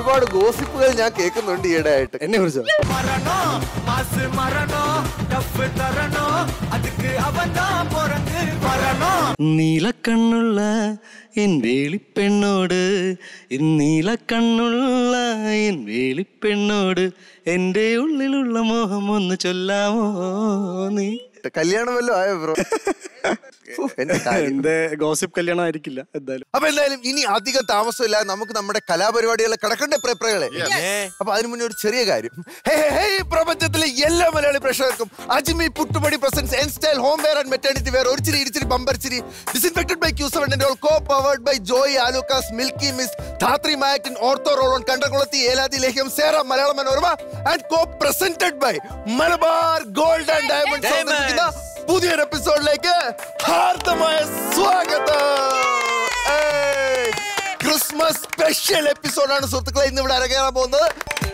ഒരുപാട് ഗോസിപ്പുകൾ ഞാൻ കേൾക്കുന്നുണ്ട് ഈയിടെ ആയിട്ട് എന്നെ കുറിച്ചോ மரணம் மாசு மரணம் டஃப் தரணும் அதுக்கு அவன் தான் பிறந்து வரணும் നീലക്കണ്ണുള്ള എൻ വേളിപ്പെണ്ണോട് നീലക്കണ്ണുള്ള എൻ വേളിപ്പെണ്ണോട് എൻ്റെ ഉള്ളിലുള്ള മോഹം ഒന്ന് ചൊല്ലാമോ നീ കല്യാണം വല്ലതും ആയോ ബ്രോ എന്റെ കാര്യം. എന്റെ ഗോസിപ്പ് കല്യാണം ആയിരിക്കില്ല എന്തായാലും അപ്പൊ എന്തായാലും ഇനി അധികം താമസമില്ല നമുക്ക് നമ്മുടെ കലാപരിപാടികളെ കിടക്കണ്ടേ പ്രേപ്രകളെ അപ്പൊ അതിനു മുന്നേ ഒരു ചെറിയ കാര്യം ഹേ, ഹേ, ഹേ, ഈ പ്രപഞ്ചത്തിലെ എല്ലാ മലയാളി പ്രേക്ഷകർക്കും Ajmi Puttupodi presents N Style home wear and maternity wear ഒരു ചിരി ഇരിച്ചിരി ബമ്പർ ചിരി disinfected by Q seven and co powered by Joy Alukkas Milky Miss Dhathri മാക്ടിൻ ഓർത്തോ റോളോൺ കണ്ടകുളത്തി ഏലാതി ലേഖ്യം സേറ Malayala Manorama and co presented by Malabar Gold and Diamonds അവതരിപ്പിക്കുന്ന പുതിയൊരു എപ്പിസോഡിലേക്ക് ഹാർദമായ സ്വാഗതം ഏയ്! ക്രിസ്മസ് സ്പെഷ്യൽ എപ്പിസോഡാണ് സുഹൃത്തുക്കളെ ഇന്ന് ഇവിടെ അരങ്ങേറാൻ പോകുന്നത്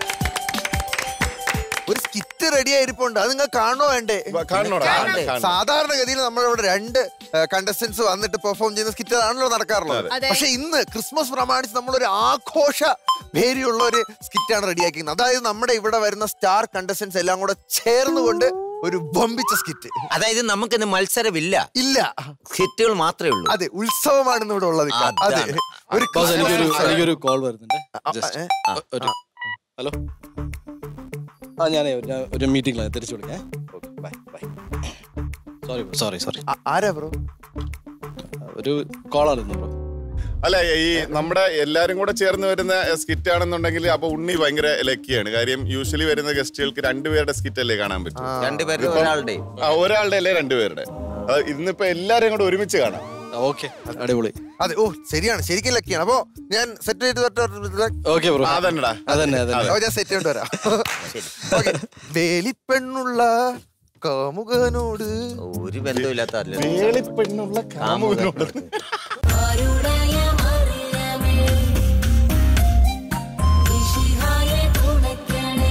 ഒരു സ്കിറ്റ് റെഡി ആയിരിപ്പുണ്ട് അത് നിങ്ങൾ കാണണോ വേണ്ടേ കാണണോടാ, കാണണ്ടേ? കാണണം. സാധാരണഗതിയിൽ നമ്മളിവിടെ രണ്ട് കണ്ടസ്റ്റൻസ് വന്നിട്ട് പെർഫോം ചെയ്യുന്ന സ്കിറ്റ് ആണല്ലോ നടക്കാറുള്ളത് അതെ. പക്ഷെ ഇന്ന് ക്രിസ്മസ് പ്രമാണിച്ച് നമ്മളൊരു ആഘോഷ ഭേരിയുള്ള ഒരു സ്കിറ്റാണ് റെഡിയാക്കിയത് അതായത് നമ്മുടെ ഇവിടെ വരുന്ന സ്റ്റാർ കണ്ടസ്റ്റൻസ് എല്ലാം കൂടെ ചേർന്നുകൊണ്ട് ഒരു ബമ്പിച്ച സ്കിറ്റ് അതായത് നമുക്കിന്ന് മത്സരമില്ല ഇല്ല ഹിറ്റുകൾ മാത്രമേ ഉള്ളൂ അതെ ഉത്സവമാണ് ഇന്ന് ഇവിടെ ഉള്ളത് ഇക്ക. അതെ അതാണ്. ഒരു ബോസ് എനിക്കൊരു ക്രിസ്മസ് എനിക്കൊരു കോൾ വരുന്നുണ്ട് ആ, ജസ്റ്റ് ഏ? ഒരു ഹലോ ആ ഞാനേ ഞാൻ ഒരു മീറ്റിംഗിലാണ് തിരിച്ചു വിളിക്കാം bye bye sorry sorry sorry ആ- ആരാ ബ്രോ ഒരു കോളായിരുന്നു ബ്രോ അല്ല ഈ നമ്മുടെ എല്ലാരും കൂടെ ചേർന്ന് വരുന്ന സ്കിറ്റ് ആണെന്നുണ്ടെങ്കിൽ അപ്പൊ ഉണ്ണി ഭയങ്കര ലക്കിയാണ് കാര്യം യൂഷ്വലി വരുന്ന ഗസ്റ്റുകൾക്ക് രണ്ടുപേരുടെ സ്കിറ്റ് അല്ലേ കാണാൻ പറ്റും രണ്ടുപേരുടെ ഒരാളുടെ ആ, ഒരാളുടെ അല്ലേ രണ്ടുപേരുടെ അത് ഇന്നിപ്പോ എല്ലാരും കൂടെ ഒരുമിച്ച് കാണാം ഓക്കെ അടിപൊളി അതെ ഓ ശരിയാണ് ശരിക്കും ലക്കിയാണ് അപ്പോ ഞാൻ സെറ്റ് ചെയ്ത് തൊട്ട് ഓക്കെ ബ്രോ അതന്നെടാ അതന്നെ അതന്നെ ഓ, ഞാൻ സെറ്റ് ചെയ്ത് വരാം ഓക്കെ വേലിപ്പെണ്ണുള്ള കാമുകനോട് ഒരു ബന്ധമില്ലാത്ത ആളല്ലേ. വേളിപ്പെണ്ണുള്ള കാമുകനോട് ആരുടയ മറിയമേ വിശിഹായെ തുണയ്ക്കണേ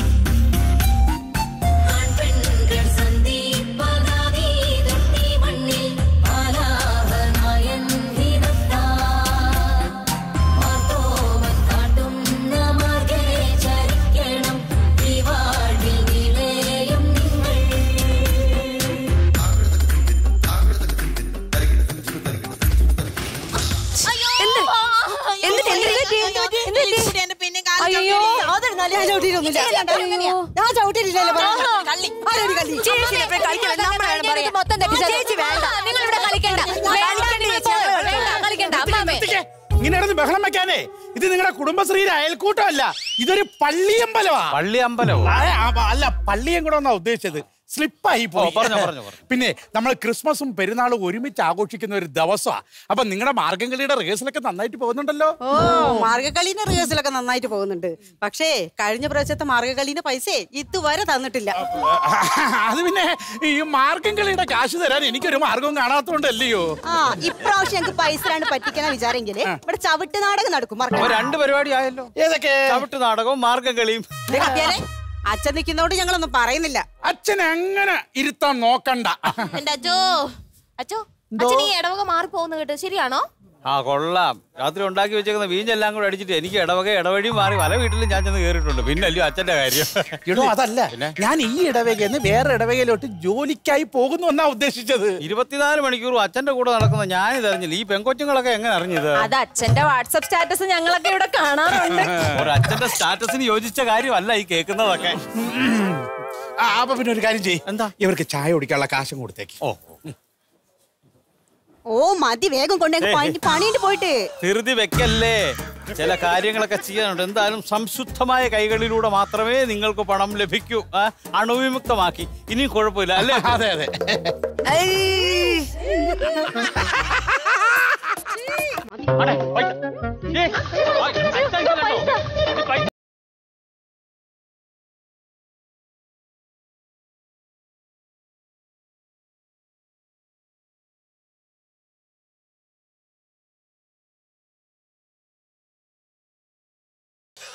ആൺപെൺകൾ സന്ധിപ്പതാതി തൊട്ടി മണ്ണിൽ ആലാഹനായൻ വിധത്താൽ മാർത്തോമൻ കാട്ടുന്ന മാർഗേ ചരിക്കണം ഈ വാഴ്വിൽ നിളയും നിങ്ങൾ എന്തിട്ട് എന്തിട്ട് എന്തിട്ട് എന്തിട്ട് അയ്യോ ഞാൻ ചവിട്ടിയിട്ടൊന്നുമില്ല ഞാൻ ചവിട്ടിയിട്ടില്ലല്ലോ ചേച്ചി ഇവിടെ കളിക്കണം നമ്മളാണ് പറയാ മൊത്തം ചേച്ചി വേണ്ട നിങ്ങൾ ഇവിടെ കളിക്കണ്ട വേണ്ട കളിക്കണ്ട അമ്മാമേ ഇങ്ങനെ കിടന്ന് ബഹളം വെക്കാനേ ഇത് നിങ്ങളുടെ കുടുംബശ്രീയുടെ അയൽക്കൂട്ടമല്ല ഇതൊരു പള്ളിയമ്പലമാ പള്ളിയമ്പലമോ ആ, ആ, അല്ല പള്ളിയും കൂടെ ഒന്നാ ഉദ്ദേശിച്ചത് സ്ലിപ്പായി പോയി പറഞ്ഞോ, പറഞ്ഞോ, പറഞ്ഞോ. പിന്നെ നമ്മൾ ക്രിസ്മസും പെരുന്നാളും ഒരുമിച്ച് ആഘോഷിക്കുന്ന ഒരു ദിവസമാ അപ്പൊ നിങ്ങളുടെ മാർഗംകളിയുടെ റിഹേഴ്സലൊക്കെ നന്നായിട്ട് പോകുന്നുണ്ടല്ലോ ഓ മാർഗക്കളീന്റെ റിഹേഴ്സലൊക്കെ നന്നായിട്ട് പോകുന്നുണ്ട് പക്ഷേ കഴിഞ്ഞ പ്രാവശ്യത്തെ മാർഗക്കളീന്റെ പൈസ ഇതുവരെ തന്നിട്ടില്ല അത് പിന്നെ ഈ മാർഗംകളിയുടെ കാശ് തരാൻ എനിക്കൊരു മാർഗവും കാണാത്തോണ്ടല്ലയോ ആ ഇപ്രാവശ്യം ഞങ്ങൾക്ക് പൈസ രണ്ട് പറ്റിക്കുന്ന വിചാരെങ്കിൽ ഇവിടെ ചവിട്ട് നാടകം നടക്കും അപ്പൊ മറക്കണ്ട. രണ്ട് പരിപാടി ആയല്ലോ ഏതൊക്കെ ചവിട്ട് നാടകവും മാർഗം കളിയും ദേ കപ്പ്യാരെ, അച്ഛൻ നിൽക്കുന്നോണ്ട് ഞങ്ങളൊന്നും പറയുന്നില്ല അച്ഛൻ അങ്ങനെ ഇരുത്താൻ നോക്കണ്ട എന്റെ അച്ചോ അച്ചോ അച്ഛൻ ഈ ഇടവക മാറി പോകുന്ന കേട്ടോ ശരിയാണോ ആ കൊള്ളാം രാത്രി ഉണ്ടാക്കി വെച്ചേക്കുന്ന വീഞ്ഞെല്ലാം കൂടെ അടിച്ചിട്ട് എനിക്ക് ഇടവക ഇടവഴി മാറി പല വീട്ടിലും ഞാൻ ചെന്ന് കയറിയിട്ടുണ്ട് പിന്നെ അല്ലയോ അച്ഛന്റെ കാര്യം എടോ അതല്ല ഞാൻ ഈ ഇടവകയെന്ന് വേറെ ഇടവകയിലോട്ട് ജോലിക്കായി പോകുന്നു എന്നാ ഉദ്ദേശിച്ചത് ഇരുപത്തിനാല് മണിക്കൂറും അച്ഛന്റെ കൂടെ നടക്കുന്ന ഞാനിത് അറിഞ്ഞില്ല ഈ പെങ്കൊച്ചുങ്ങളൊക്കെ എങ്ങനെ അറിഞ്ഞത് അത് അച്ഛന്റെ വാട്സപ്പ് സ്റ്റാറ്റസ് ഞങ്ങളൊക്കെ ഇവിടെ കാണാറുണ്ട് ഒരു അച്ഛന്റെ സ്റ്റാറ്റസിന് യോജിച്ച കാര്യമല്ല ഈ കേൾക്കുന്നതൊക്കെ ആ അപ്പൊ പിന്നെ ഒരു കാര്യം ചെയ്യ് എന്താ ഇവർക്ക് ചായ കുടിക്കാനുള്ള കാശും കൊടുത്തേക്ക് ഓ ഓ മതി വേഗം കൊണ്ടേ പണിയിട്ട് പോയിട്ട് ധൃതി വെക്കല്ലേ ചില കാര്യങ്ങളൊക്കെ ചെയ്യാനുണ്ട് എന്തായാലും സംശുദ്ധമായ കൈകളിലൂടെ മാത്രമേ നിങ്ങൾക്ക് പണം ലഭിക്കൂ ആ, അണുവിമുക്തമാക്കി ഇനിയും കുഴപ്പമില്ല അല്ലേ അതെ അതെ അടെ, പൈസ. ഏ, പൈസ ഇല്ലല്ലോ. ഈ പൈസ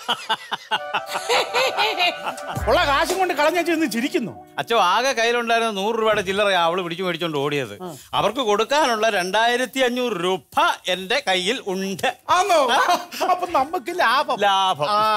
ഉള്ള കാശും കൊണ്ട് കളഞ്ഞു ചെന്ന് ചിരിക്കുന്നു അച്ഛോ ആകെ കയ്യിലുണ്ടായിരുന്ന നൂറ് രൂപയുടെ ചില്ലറ അവള് പിടിച്ചു മേടിച്ചോണ്ട് ഓടിയത് അവർക്ക് കൊടുക്കാനുള്ള രണ്ടായിരത്തി അഞ്ഞൂറ് രൂപ എന്റെ കയ്യിൽ ഉണ്ട് ആന്നോ അപ്പൊ നമുക്ക് ലാഭം ലാഭം ആ.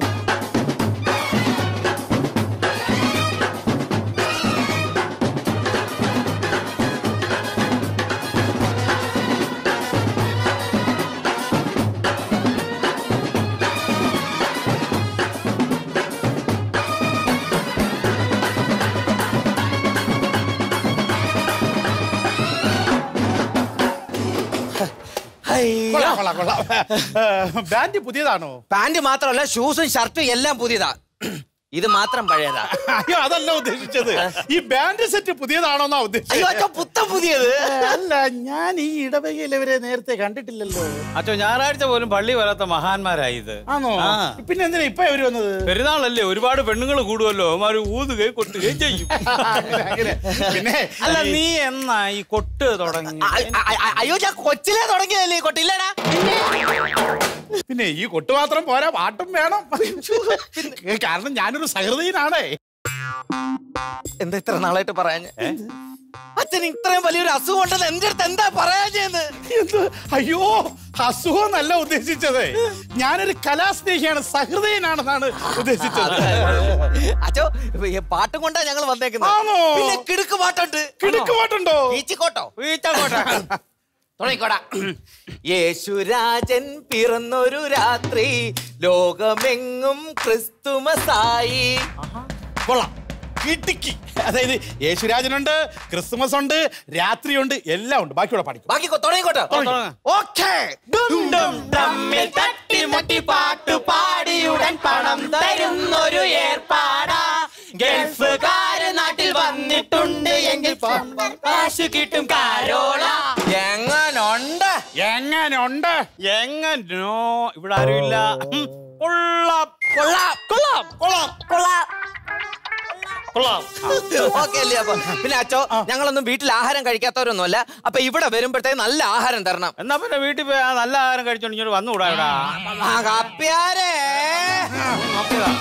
കൊള്ളാം, കൊള്ളാം, കൊള്ളാം. ഏ, ബാൻഡ് പുതിയതാണോ പാന്റ് മാത്രമല്ല ഷൂസും ഷർട്ടും എല്ലാം പുതിയതാ ഇത് മാത്രം പഴയതാ അയ്യോ അതല്ല ഉദ്ദേശിച്ചത് ഈ ബാൻഡ് സെറ്റ് പുതിയതാണോന്നാ അയ്യോ ഉദ്ദേശിച്ചത് അച്ഛാ പുത്തൻ പുതിയത് അല്ല ഞാൻ ഈ ഇടവകയിൽ ഇവരെ നേരത്തെ കണ്ടിട്ടില്ലല്ലോ അച്ഛോ ഞായറാഴ്ച പോലും പള്ളി വരാത്ത മഹാന്മാരായി ഇത് ആണോ ആ. പിന്നെ എന്തിനാ ഇപ്പൊ അവര് വന്നത് പെരുന്നാളല്ലേ ഒരുപാട് പെണ്ണുങ്ങൾ കൂടുമല്ലോ അവന്മാര് ഊതുകയും കൊട്ടുകയും ചെയ്യും അങ്ങനെ, അങ്ങനെ. പിന്നെ അല്ല നീ എന്നാ ഈ കൊട്ട് തുടങ്ങി അ- അ- അ- അയ്യോ ഞാൻ കൊച്ചിലേ തുടങ്ങിയതല്ലേ കൊട്ടില്ലടാ പിന്നെ ഈ കൊട്ടു മാത്രം പോരാ പാട്ടും വേണം കാരണം ഞാനൊരു സഹൃദയനാണേ എന്താ ഇത്ര നാളായിട്ട് പറയാൻ അച്ഛൻ ഇത്രയും വലിയൊരു അസുഖം ഉണ്ടെന്ന് എന്റെ അടുത്ത് എന്താ പറയാൻ ചെയ്യുന്നത് എന്ത് അയ്യോ അസുഖം നല്ല ഉദ്ദേശിച്ചത് ഞാനൊരു കലാസ്നേഹിയാണ് സഹൃദയനാണെന്നാണ് ഉദ്ദേശിച്ചത് അച്ഛോ ഈ പാട്ടും കൊണ്ടാ ഞങ്ങൾ വന്നേക്കുന്നത് ആണോ? പിന്നെ കിടുക്ക് പാട്ടുണ്ട് കിടുക്ക് പാട്ടുണ്ടോ ഈച്ചിക്കോട്ടോ തുടങ്ങിക്കോടാ യേശുരാജൻ പിറന്നൊരു രാത്രി ലോകമെങ്ങും ക്രിസ്തുമസായി കൊള്ളാം കിടുക്കി അതായത് യേശുരാജനുണ്ട് ക്രിസ്മസ് ഉണ്ട് രാത്രിയുണ്ട് എല്ലാം ഉണ്ട് ബാക്കിയുള്ള പാടിക്കും ബാക്കി കൊ- തുടങ്ങിക്കോട്ടോ ഓക്കേ തമ്മിൽ തട്ടിമുട്ടി പാട്ടു പാടിയുടൻ പണം തരുന്നൊരു ഏർപ്പാടാ ഗൾഫുകാര് നാട്ടിൽ വന്നിട്ടുണ്ട് എങ്കിൽ കാശ് കിട്ടും കാരോള എങ്ങനുണ്ട് എങ്ങനുണ്ട് എങ്ങനോ ഇവിടെ ആരുമില്ല ഉം, കൊള്ളാം കൊള്ളാം കൊള്ളാം കൊള്ളാം കൊള്ളാം കൊള്ളാം ഓക്കെ അല്ലേ അപ്പൊ പിന്നെ അച്ചോ ഞങ്ങളൊന്നും വീട്ടിൽ ആഹാരം കഴിക്കാത്തവരൊന്നുമല്ല അപ്പൊ ഇവിടെ വരുമ്പോഴത്തേക്ക് നല്ല ആഹാരം തരണം എന്നാ പിന്നെ വീട്ടിൽ പോയി ആ നല്ല ആഹാരം കഴിച്ചോണ്ട് ഇങ്ങോട്ട് വന്നുകൂടാ ഇവിടെ ആ, കപ്പ്യാരേ നോക്കിയതാ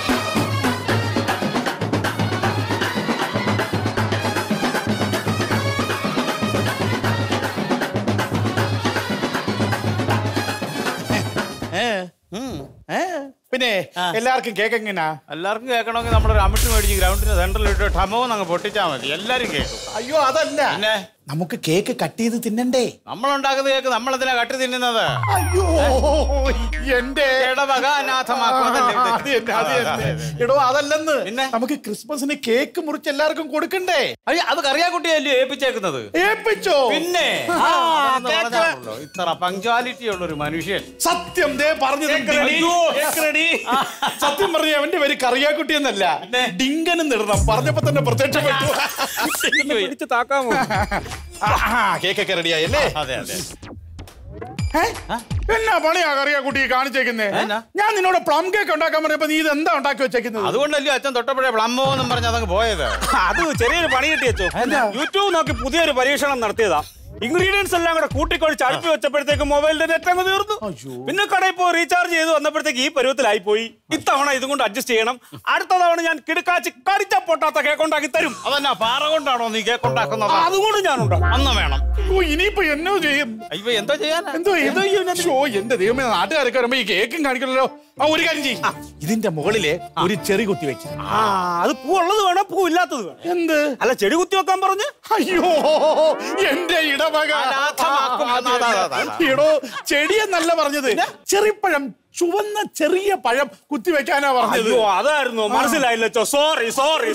ഏ? ഏ? പിന്നെ എല്ലാവർക്കും കേക്ക് എങ്ങനാ എല്ലാവർക്കും കേൾക്കണമെങ്കിൽ നമ്മളൊരു അമിട്ട് മേടിച്ച് ഗ്രൗണ്ടിന്റെ സെന്ററിൽ ഇട്ട് ടമോന്ന് അങ്ങ് പൊട്ടിച്ചാൽ മതി എല്ലാരും കേൾക്കും അയ്യോ അതല്ല പിന്നെ നമുക്ക് കേക്ക് കട്ട് ചെയ്ത് തിന്നണ്ടേ നമ്മളുണ്ടാക്കുന്ന കേക്ക് നമ്മളെന്തിനാ കട്ട് തിന്നുന്നത് അയ്യോ എന്റെ ഇടവക അനാഥമാക്കുന്നതല്ലേ ഇത്? അത് തന്നെ, അത് അതെ, തന്നെ. അതെ, അതെ. എടോ അതല്ലെന്ന് പിന്നെ? നമുക്ക് ക്രിസ്മസിന് കേക്ക് മുറിച്ച് എല്ലാവർക്കും കൊടുക്കണ്ടേ അയ്യ, അത് കറിയാക്കുട്ടിയല്ലേ ഏൽപ്പിച്ചേക്കുന്നത് ഏൽപ്പിച്ചോ പിന്നെ ആ, അതെന്ന് കേക്ക്. പറഞ്ഞാണല്ലോ, ഇത്ര പങ്ക്ച്വാലിറ്റി ഉള്ള ഒരു മനുഷ്യൻ സത്യം ദേ പറഞ്ഞത് അയ്യോ, സത്യം പറഞ്ഞ അവന്റെ പേര് കറിയാക്കുട്ടി എന്നല്ല ഡിങ്കനും നിടണം പറഞ്ഞപ്പോ തന്നെ പ്രത്യക്ഷപ്പെട്ടു പിടിച്ച് താക്കാമോ ആ, ആ, കേക്കൊക്കെ റെഡിയായല്ലേ അതെ അതെ ഏ? എന്നാ പണിയാ കറിയാക്കുട്ടി കാണിച്ചേക്കുന്നേ എന്നാ? ഞാൻ നിന്നോട് പ്ലം കേക്ക് ഉണ്ടാക്കാൻ പറഞ്ഞപ്പോ നീ ഇത് എന്താ ഉണ്ടാക്കി വെച്ചേക്കുന്നത് അതുകൊണ്ടല്ലേ അച്ഛൻ തൊട്ടപ്പോഴേ പ്ലംബോ എന്നും പറഞ്ഞ് അതങ്ങ് പോയത് അത് ചെറിയൊരു പണി കിട്ടി വെച്ചു യൂട്യൂബ് നോക്കി പുതിയൊരു പരീക്ഷണം നടത്തിയതാ ഇൻഗ്രീഡിയൻസ് എല്ലാം കൂടെ കൂട്ടിക്കൊഴിച്ച് അടുപ്പി വെച്ചപ്പോഴത്തേക്ക് മൊബൈലിന്റെ നെറ്റ് അങ്ങ് തീർന്നു പിന്നെ കടയിൽ പോയി റീചാർജ് ചെയ്ത് വന്നപ്പോഴത്തേക്ക് ഈ പരുവത്തിലായി പോയി ഇത്തവണ ഇതും കൊണ്ട് അഡ്ജസ്റ്റ് ചെയ്യണം അടുത്ത തവണ ഞാൻ കിടക്കാച്ചി കടിച്ച പൊട്ടാത്ത കേക്ക് ഉണ്ടാക്കി തരും അതന്നാ പാറ കൊണ്ടാണോ നീ കേക്ക് ഉണ്ടാക്കുന്നത് അതുകൊണ്ട് ഞാൻ ഉണ്ടാക്കും അന്ന് വേണം ഓ ഇനിയിപ്പോ എന്നോ ചെയ്യും അയ്യോ എന്തോ ചെയ്യാനാ എന്തോ എന്തോ ഷോ എന്റെ ദൈവമേ നാട്ടുകാരൊക്കെ വരുമ്പോ ഈ കേക്കും കാണിക്കണല്ലോ ആ ഒരു കാര്യം ചെയ്യും ഇതിന്റെ മുകളില് ഒരു ചെറി കുത്തി വെക്കും ആ അത് പൂ ഉള്ളത് വേണം പൂ ഇല്ലാത്തത് വേണം എന്ത് അല്ല ചെടി കുത്തി വെക്കാൻ പറഞ്ഞ് അയ്യോ എന്റെ ഇടവക അനാഥമാക്കും. അതെ, അതെ, അതെ. എടോ ചെടിയെന്നല്ല പറഞ്ഞത് ചെറിപ്പഴം ചുവന്ന ചെറിയ പഴം കുത്തി വെക്കാനാ പറഞ്ഞത് അയ്യോ അതായിരുന്നു മനസ്സിലായില്ലോ സോറി സോറി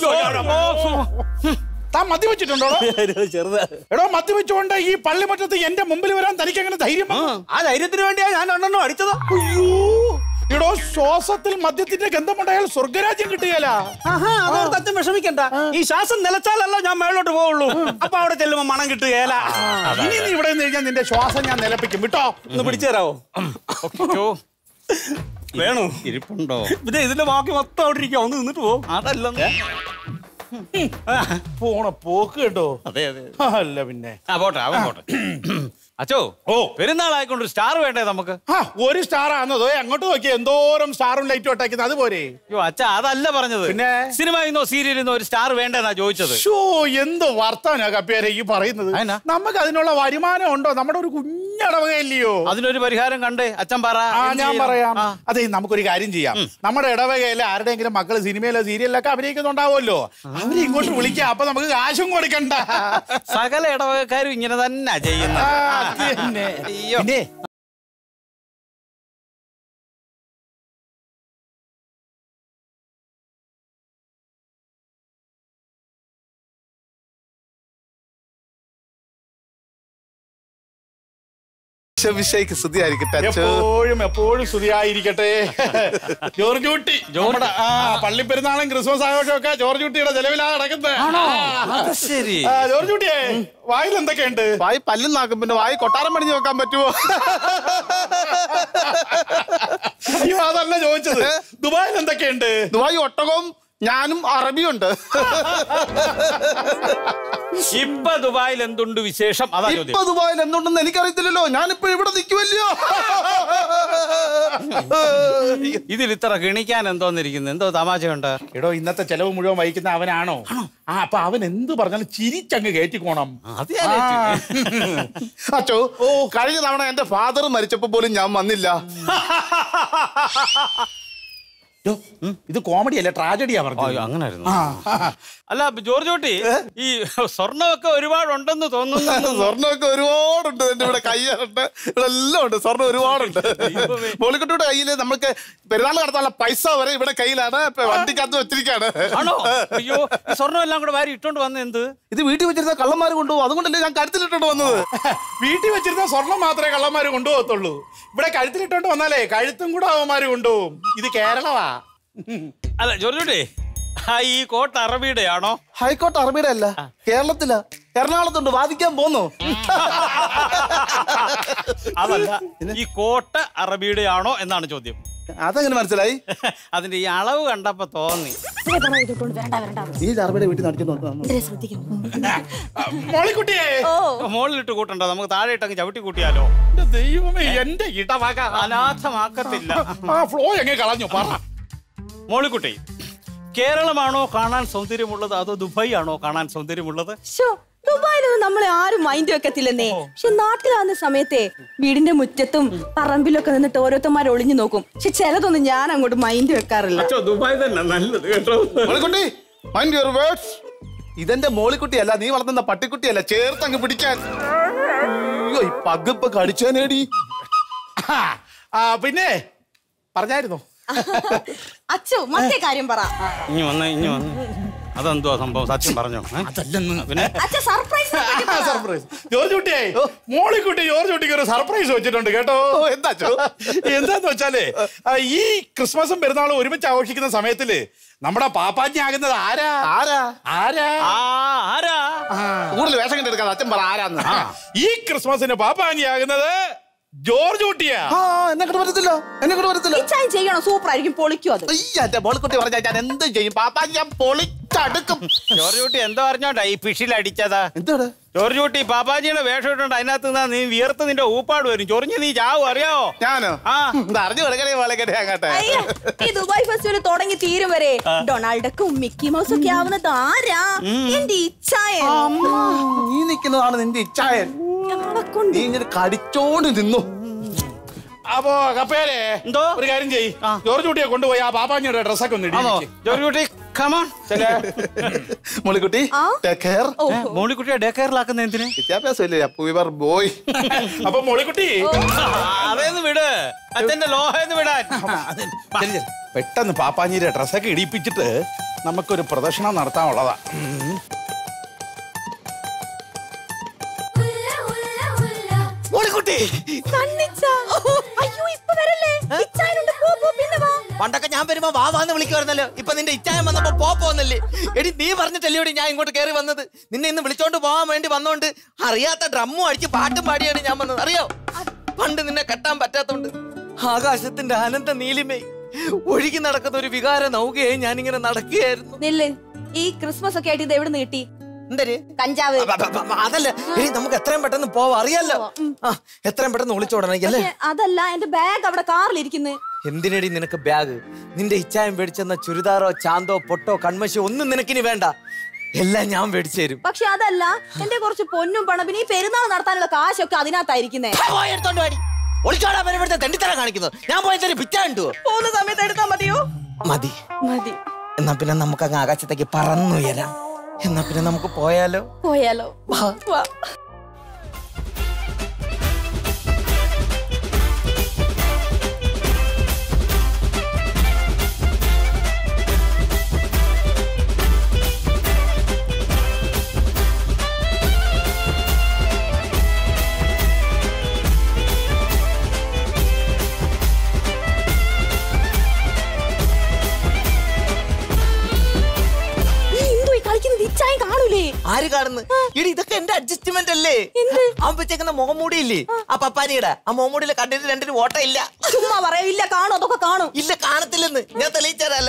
താൻ മദ്യ വെച്ചിട്ടുണ്ടോ ചെറുതാ എടോ മദ്യ വെച്ചുകൊണ്ട് ഈ പള്ളിമറ്റത്ത് എന്റെ മുമ്പിൽ വരാൻ തനിക്ക് എങ്ങനെ ധൈര്യം വന്നു? ആ ധൈര്യത്തിന് വേണ്ടിയാ ഞാൻ രണ്ടെണ്ണം അടിച്ചതാ അയ്യോ എടോ ശ്വാസത്തിൽ മദ്യത്തിന്റെ ഗന്ധമുണ്ടായാൽ സ്വർഗരാജ്യം കിട്ടുകയല്ല ആഹാ, അതോർത്ത് അച്ഛൻ വിഷമിക്കണ്ട ഈ ശ്വാസം നിലച്ചാലല്ല ഞാൻ മേളോട്ട് പോവുള്ളൂ അപ്പൊ അവിടെ ചെല്ലുമ്പോ മണം കിട്ടുകയല്ല ഇനി നീ ഇവിടെ നിന്ന് കഴിഞ്ഞാൽ നിന്റെ ശ്വാസം ഞാൻ നിലപ്പിക്കും വിട്ടോ ഒന്ന് പിടിച്ചു തരാവോ വേണോ ഇരിപ്പുണ്ടോ പിന്നെ ഇതിന്റെ ബാക്കി മൊത്തം അവിടെ ഇരിക്കാം ഒന്ന് നിന്നിട്ട് പോകും അതല്ലെന്ന് പോണ പോക്ക് കേട്ടോ അതെ അതെ അല്ല പിന്നെ ആ പോട്ടെ അവൻ പോട്ടെ അച്ചോ ഓ പെരുന്നാളായിക്കൊണ്ട് ഒരു സ്റ്റാർ വേണ്ടേ നമുക്ക് ആ ഒരു സ്റ്റാർ ആണെന്നോ അങ്ങോട്ട് നോക്കി എന്തോരം സ്റ്റാറും ലൈറ്റും ഒട്ടാക്കുന്നത് അതുപോലെ അയ്യോ അച്ഛ അതല്ല പറഞ്ഞത് പിന്നെ? സിനിമയിന്നോ സീരിയലിന്നോ ഒരു സ്റ്റാർ വേണ്ടെന്നാ ചോദിച്ചത് ഷോ എന്ത് വർത്താനാ കപ്പേരെ ഈ പറയുന്നത് അതെന്നാ? നമുക്ക് അതിനുള്ള വരുമാനം ഉണ്ടോ നമ്മുടെ ഒരു കുഞ്ഞടവകയല്ലയോ അതിനൊരു പരിഹാരം കണ്ടേ അച്ഛൻ പറ ആ എന്ത് ഞാൻ ചെയ്യണം? പറയാം ആ. അതെ നമുക്കൊരു കാര്യം ചെയ്യാം നമ്മുടെ ഇടവകയിലെ ആരുടെയെങ്കിലും മക്കള് സിനിമയിലോ സീരിയലിലൊക്കെ അഭിനയിക്കുന്നുണ്ടാവുമല്ലോ അവരെ ഇങ്ങോട്ട് വിളിക്കാം അപ്പൊ നമുക്ക് കാശും കൊടുക്കണ്ട സകല ഇടവകക്കാരും ഇങ്ങനെ തന്നെ ആ, ചെയ്യുന്നത് അത് തന്നെ. അയ്യോ. പിന്നെ വിഷയ്ക്ക് സ്തുതിയായിരിക്കട്ടെ അച്ഛോ എപ്പോഴും എപ്പോഴും സ്തുതിയായിരിക്കട്ടെ ജോർജ് കുട്ടി നമ്മുടെ ആ പള്ളിപ്പെരുന്നാളും ക്രിസ്മസ് ആഘോഷവും ഒക്കെ ജോർജ് കുട്ടിയുടെ ചെലവിലാ നടക്കുന്നത് അത് ശരി ആ, ജോർജ് കുട്ടിയെ വായിൽ എന്തൊക്കെയുണ്ട് വായി പല്ലും നാക്കും പിന്നെ വായി കൊട്ടാരം പണിഞ്ഞു വെക്കാൻ പറ്റുമോ അയ്യോ അതല്ല ചോദിച്ചത് ദുബായിൽ എന്തൊക്കെയുണ്ട് ദുബായ് ഒട്ടകവും ഞാനും അറബിയുണ്ട് ഇപ്പൊ ദുബായിൽ എന്തുണ്ട് വിശേഷം അതാ ചോദ്യം ഇപ്പൊ ദുബായിൽ എന്തുണ്ടെന്ന് എനിക്കറിയത്തില്ലല്ലോ ഞാനിപ്പോ ഇവിടെ നിൽക്കുമല്ലോ ഇതിൽ ഇത്ര ഗണിക്കാൻ എന്തോന്നിരിക്കുന്നു എന്തോ തമാശയുണ്ട് എടോ ഇന്നത്തെ ചെലവ് മുഴുവൻ വഹിക്കുന്ന അവനാണോ ആ അപ്പൊ അവൻ എന്ത് പറഞ്ഞാലും ചിരിച്ചങ്ങ് കയറ്റിക്കോണം അത് ഞാൻ ഏറ്റു. അച്ചോ ഓ കഴിഞ്ഞ തവണ എന്റെ ഫാദർ മരിച്ചപ്പോ പോലും ഞാൻ വന്നില്ല യ്യോ, ഇത് കോമഡി അല്ല ട്രാജഡിയാ അയ്യോ, പറഞ്ഞു അങ്ങനായിരുന്നു ആ അല്ല ജോർജ് കുട്ടി ഈ സ്വർണ്ണമൊക്കെ ഒരുപാടുണ്ടെന്ന് തോന്നുന്നു സ്വർണ്ണമൊക്കെ ഒരുപാടുണ്ട് എന്റെ ഇവിടെ കയ്യിലുണ്ട് ഇവിടെ എല്ലാം ഉണ്ട് സ്വർണ്ണം ഒരുപാടുണ്ട് ദൈവമേ. മോളിക്കുട്ടിയുടെ കയ്യില് നമുക്ക് പെരുന്നാൾ നടത്താനുള്ള പൈസ വരെ ഇവിടെ കയ്യിലാണ് ഇപ്പൊ വണ്ടിക്കകത്ത് വെച്ചിരിക്കാണ് ആണോ അയ്യോ ഈ സ്വർണ്ണം എല്ലാം കൂടെ വാരി ഇട്ടോണ്ട് വന്ന എന്ത് ഇത് വീട്ടിൽ വെച്ചിരുന്ന കള്ളന്മാർ കൊണ്ടുപോകും അതുകൊണ്ടല്ലേ ഞാൻ കരുത്തിലിട്ടോണ്ട് വന്നത് വീട്ടിൽ വെച്ചിരുന്ന സ്വർണം മാത്രമേ കള്ളന്മാര് കൊണ്ടുപോകത്തുള്ളൂ ഇവിടെ കഴുത്തിലിട്ടോണ്ട് വന്നാലേ കഴുത്തും കൂടെ അവന്മാര് കൊണ്ടുപോകും ഇത് കേരളവാ അല്ല ജോർജ് കുട്ടി ആ ഈ കോട്ട് അറബിയുടെ ആണോ ഹൈക്കോർട്ട് അറബിയുടെ അല്ല കേരളത്തില എറണാകുളത്തുണ്ട് വാദിക്കാൻ പോന്നു അതല്ല ഈ കോട്ട് അറബിയുടെ ആണോ എന്നാണ് ചോദ്യം അതെങ്ങനെ മനസ്സിലായി അതിന്റെ ഈ അളവ് കണ്ടപ്പോ തോന്നി വേണ്ട വേണ്ട ഈ അറബിയുടെ വീട്ടിൽ നടക്കുന്നു ഇത്രേ ശ്രദ്ധിക്കണം മോളിക്കുട്ടിയെ മുകളിലിട്ട് കൂട്ടണ്ട നമുക്ക് താഴെ ഇട്ടങ്ങ് ചവിട്ടി കൂട്ടിയാലോ എന്റെ ദൈവമേ എന്റെ ഇടവക അനാഥമാക്കത്തില്ല ആ ഫ്ലോ എങ്ങനെ കളഞ്ഞു പറ മോളിക്കുട്ടി കേരളമാണോ കാണാൻ സൗന്ദര്യമുള്ളത് അതോ ദുബായ് ആണോ കാണാൻ സൗന്ദര്യമുള്ളത് ശോ, ദുബായിലൊന്നും നമ്മളെ ആരും മൈൻഡ് വെക്കത്തില്ലെന്നേ പക്ഷെ നാട്ടിലാവുന്ന സമയത്തെ വീടിന്റെ മുറ്റത്തും പറമ്പിലൊക്കെ നിന്നിട്ട് ഓരോരുത്തന്മാർ ഒളിഞ്ഞു നോക്കും പക്ഷെ ചിലതൊന്നും ഞാൻ അങ്ങോട്ട് മൈൻഡ് വെക്കാറില്ല ദുബായ് തന്നെ നല്ലത് കേട്ടോ മോളിക്കുട്ടി മൈൻഡ് യുവർ വേർഡ്സ് ഇതെന്റെ മോളിക്കുട്ടിയല്ല നീ വളർത്തുന്ന പട്ടിക്കുട്ടിയല്ല ചേർത്ത് അങ്ങ് പിടിക്കാൻ അയ്യോ ഈ പഗിപ്പൊ കടിച്ചാനേടി ആ, ആ പിന്നെ പറഞ്ഞായിരുന്നു അച്ഛോ മറ്റേ കാര്യം പറ ഇനി വന്ന് ഇനി വന്ന് അതെന്തുവാ സംഭവം സത്യം പറഞ്ഞോ ഏ? അതല്ലെന്ന് പിന്നെ അച്ഛ സർപ്രൈസ് സർപ്രൈസ് ജോർജ് കുട്ടിയെ മോളിക്കുട്ടി ജോർജ് കുട്ടിക്ക് ഒരു സർപ്രൈസ് വെച്ചിട്ടുണ്ട് കേട്ടോ എന്താ എന്താന്ന് വെച്ചാലേ ആ, ഈ ക്രിസ്മസും പെരുന്നാളും ഒരുമിച്ച് ആഘോഷിക്കുന്ന സമയത്തില് നമ്മുടെ പാപ്പാജി ആകുന്നത് ആരാ ആരാ ആരാ ആ ആരാ കൂടുതൽ വേഷം കണ്ടെടുക്കാതെ അച്ഛൻ പറ ആരാന്ന് ആ, ഈ ക്രിസ്മസിന് പാപ്പാജി ആകുന്നത് ജോർജ് കുട്ടിയാ ആ എന്നെ കൊണ്ട് പറ്റത്തില്ല എന്നെ കൊണ്ട് പറ്റത്തില്ല ചായ ചെയ്യണോ സൂപ്പർ ആയിരിക്കും പൊളിക്കും അത് അയ്യ എന്റെ മോളിക്കുട്ടി പറഞ്ഞാൽ ഞാൻ എന്ത് ചെയ്യും പാപ്പാ ഞാൻ പൊളിച്ചടുക്കും ജോർജ് കുട്ടി എന്തോ പറഞ്ഞോണ്ടാ ഈ ഫിഷിൽ അടിച്ചതാ എന്താണ് ജോർജ് കുട്ടി പാപ്പാജിയുടെ വേഷം ഇട്ടുണ്ട് അതിനകത്ത് നിന്നാ നീ വിയർത്ത് നിന്റെ ഊപ്പാട് വരും ചൊറിഞ്ഞ് നീ ചാവും അറിയാവോ ഞാനോ ആ. ഇത് അറിഞ്ഞു കൊടുക്കണേ മോളിക്കട്ടെ അങ്ങോട്ടെ അയ്യ, ഈ ദുബായ് ഫെസ്റ്റിവൽ തുടങ്ങി തീരും വരെ ഡൊണാൾഡക്കും മിക്കി മൗസും ഒക്കെ ആവുന്നത് ആരാ എന്റെ ഇച്ഛായ നീ നിൽക്കുന്നതാണ് നിന്റെ ഇച്ഛായൻ നീ ഇങ്ങനെ കടിച്ചോണ്ട് നിന്നു അപ്പോ കപ്പേരെ എന്തോ? ഒരു കാര്യം ചെയ്യ് ജോർജ് കുട്ടിയെ കൊണ്ടുപോയി ആ പാപ്പാജിയുടെ ഡ്രസ്സൊക്കെ ഒന്ന് ആണോ ഇടിയിക്ക്. ജോർജ് കുട്ടി കമോൺ മോളിക്കുട്ടി ആ? ടേക്ക് കെയർ മോളിക്കുട്ടിയെ ഡേ കെയറിലാക്കുന്ന എന്തിന് വിദ്യാഭ്യാസം ഇല്ലേ അപ്പൊ ഇവർ ബോയ് അപ്പൊ മോളിക്കുട്ടി അതേന്ന് വിട് അച്ഛന്റെ ലോഹേന്ന് വിടാൻ ചെല്ല് ചെല്ല്. പെട്ടെന്ന് പാപ്പാജിയുടെ ഡ്രസ്സൊക്കെ ഇടിപ്പിച്ചിട്ട് നമുക്കൊരു പ്രദർശനം നടത്താനുള്ളതാ മോളിക്കുട്ടി അയ്യോ ഇപ്പൊ വരല്ലേ ഇച്ഛായനുണ്ട് പോ പോ പിന്നെ വാ പണ്ടൊക്കെ ഞാൻ വരുമ്പോ വാ വാന്ന് വിളിക്കുമായിരുന്നല്ലോ ഇപ്പൊ നിന്റെ ഇച്ചായം വന്നപ്പോ പോ പോന്നല്ലേ എടി നീ പറഞ്ഞിട്ടല്ലേടി ഞാൻ ഇങ്ങോട്ട് കയറി വന്നത് നിന്നെ ഇന്ന് വിളിച്ചോണ്ട് പോകാൻ വേണ്ടി വന്നോണ്ട് അറിയാത്ത ഡ്രമ്മും അടിച്ച് പാട്ടും പാടിയാണ് ഞാൻ വന്നത് അറിയോ പണ്ട് നിന്നെ കെട്ടാൻ പറ്റാത്തോണ്ട് ആകാശത്തിന്റെ അനന്ത നീലിമേ ഒഴുകി നടക്കുന്ന ഒരു വികാര നൗകയായി ഞാനിങ്ങനെ നടക്കുകയായിരുന്നു നെല്ല് ഈ ക്രിസ്മസ് ഒക്കെ ആയിട്ട് ഇത് എവിടെ നീട്ടി എന്തര് കഞ്ചാവ് അ- അ- അ- അതല്ല ഇനി നമുക്ക് എത്രയും പെട്ടെന്ന് പോവാം അറിയാലോ ആ എത്രയും പെട്ടെന്ന് ഒളിച്ചോടണം അല്ലേ പക്ഷെ അതല്ല എന്റെ ബാഗ് അവിടെ കാറിലിരിക്കുന്നു എന്തിനടി നിനക്ക് ബാഗ് നിന്റെ ഇച്ചായം മേടിച്ചെന്ന ചുരിദാറോ ചാന്തോ പൊട്ടോ കൺമശിയോ ഒന്നും നിനക്കിനി വേണ്ട എല്ലാം ഞാൻ മേടിച്ചു തരും പക്ഷെ അതല്ല എന്റെ കുറച്ച് പൊന്നും പണം പിന്നെ ഈ പെരുന്നാൾ നടത്താനുള്ള കാശൊക്കെ അതിനകത്തായിരിക്കുന്നേ പോയി എടുത്തോണ്ട് വാടി. ഒളിച്ചോടാൻ വരുമ്പോഴത്തെ തെണ്ടിത്തരം കാണിക്കുന്നത് ഞാൻ പോയി തരും പിറ്റ കണ്ടു പോകുന്ന സമയത്ത് എടുത്താൽ മതിയോ മതി മതി എന്നാ പിന്നെ നമുക്ക് അങ്ങ് ആകാശത്തേക്ക് പറന്നുയരാം എന്നാ പിന്നെ നമുക്ക് പോയാലോ പോയാലോ വാ. നീ എന്തോ ഈ കളിക്കുന്നത് ഇച്ചായും കാണൂലേ ആര് കാണുന്നു ഇടി ഇതൊക്കെ എന്റെ അഡ്ജസ്റ്റ്മെന്റ് അല്ലേ അവൻ വെച്ചേക്കുന്ന മുഖംമൂടി ഇല്ലേ ആ പപ്പാനിയുടെ ആ മുഖംമൂടിയിലെ കണ്ടിട്ട് രണ്ടിന് ഓട്ടം ഇല്ല ചുമ്മാ പറയാ ഇല്ല കാണും അതൊക്കെ കാണും ഇല്ല കാണത്തില്ലെന്ന് ഞാൻ തെളിയിച്ചതല്ല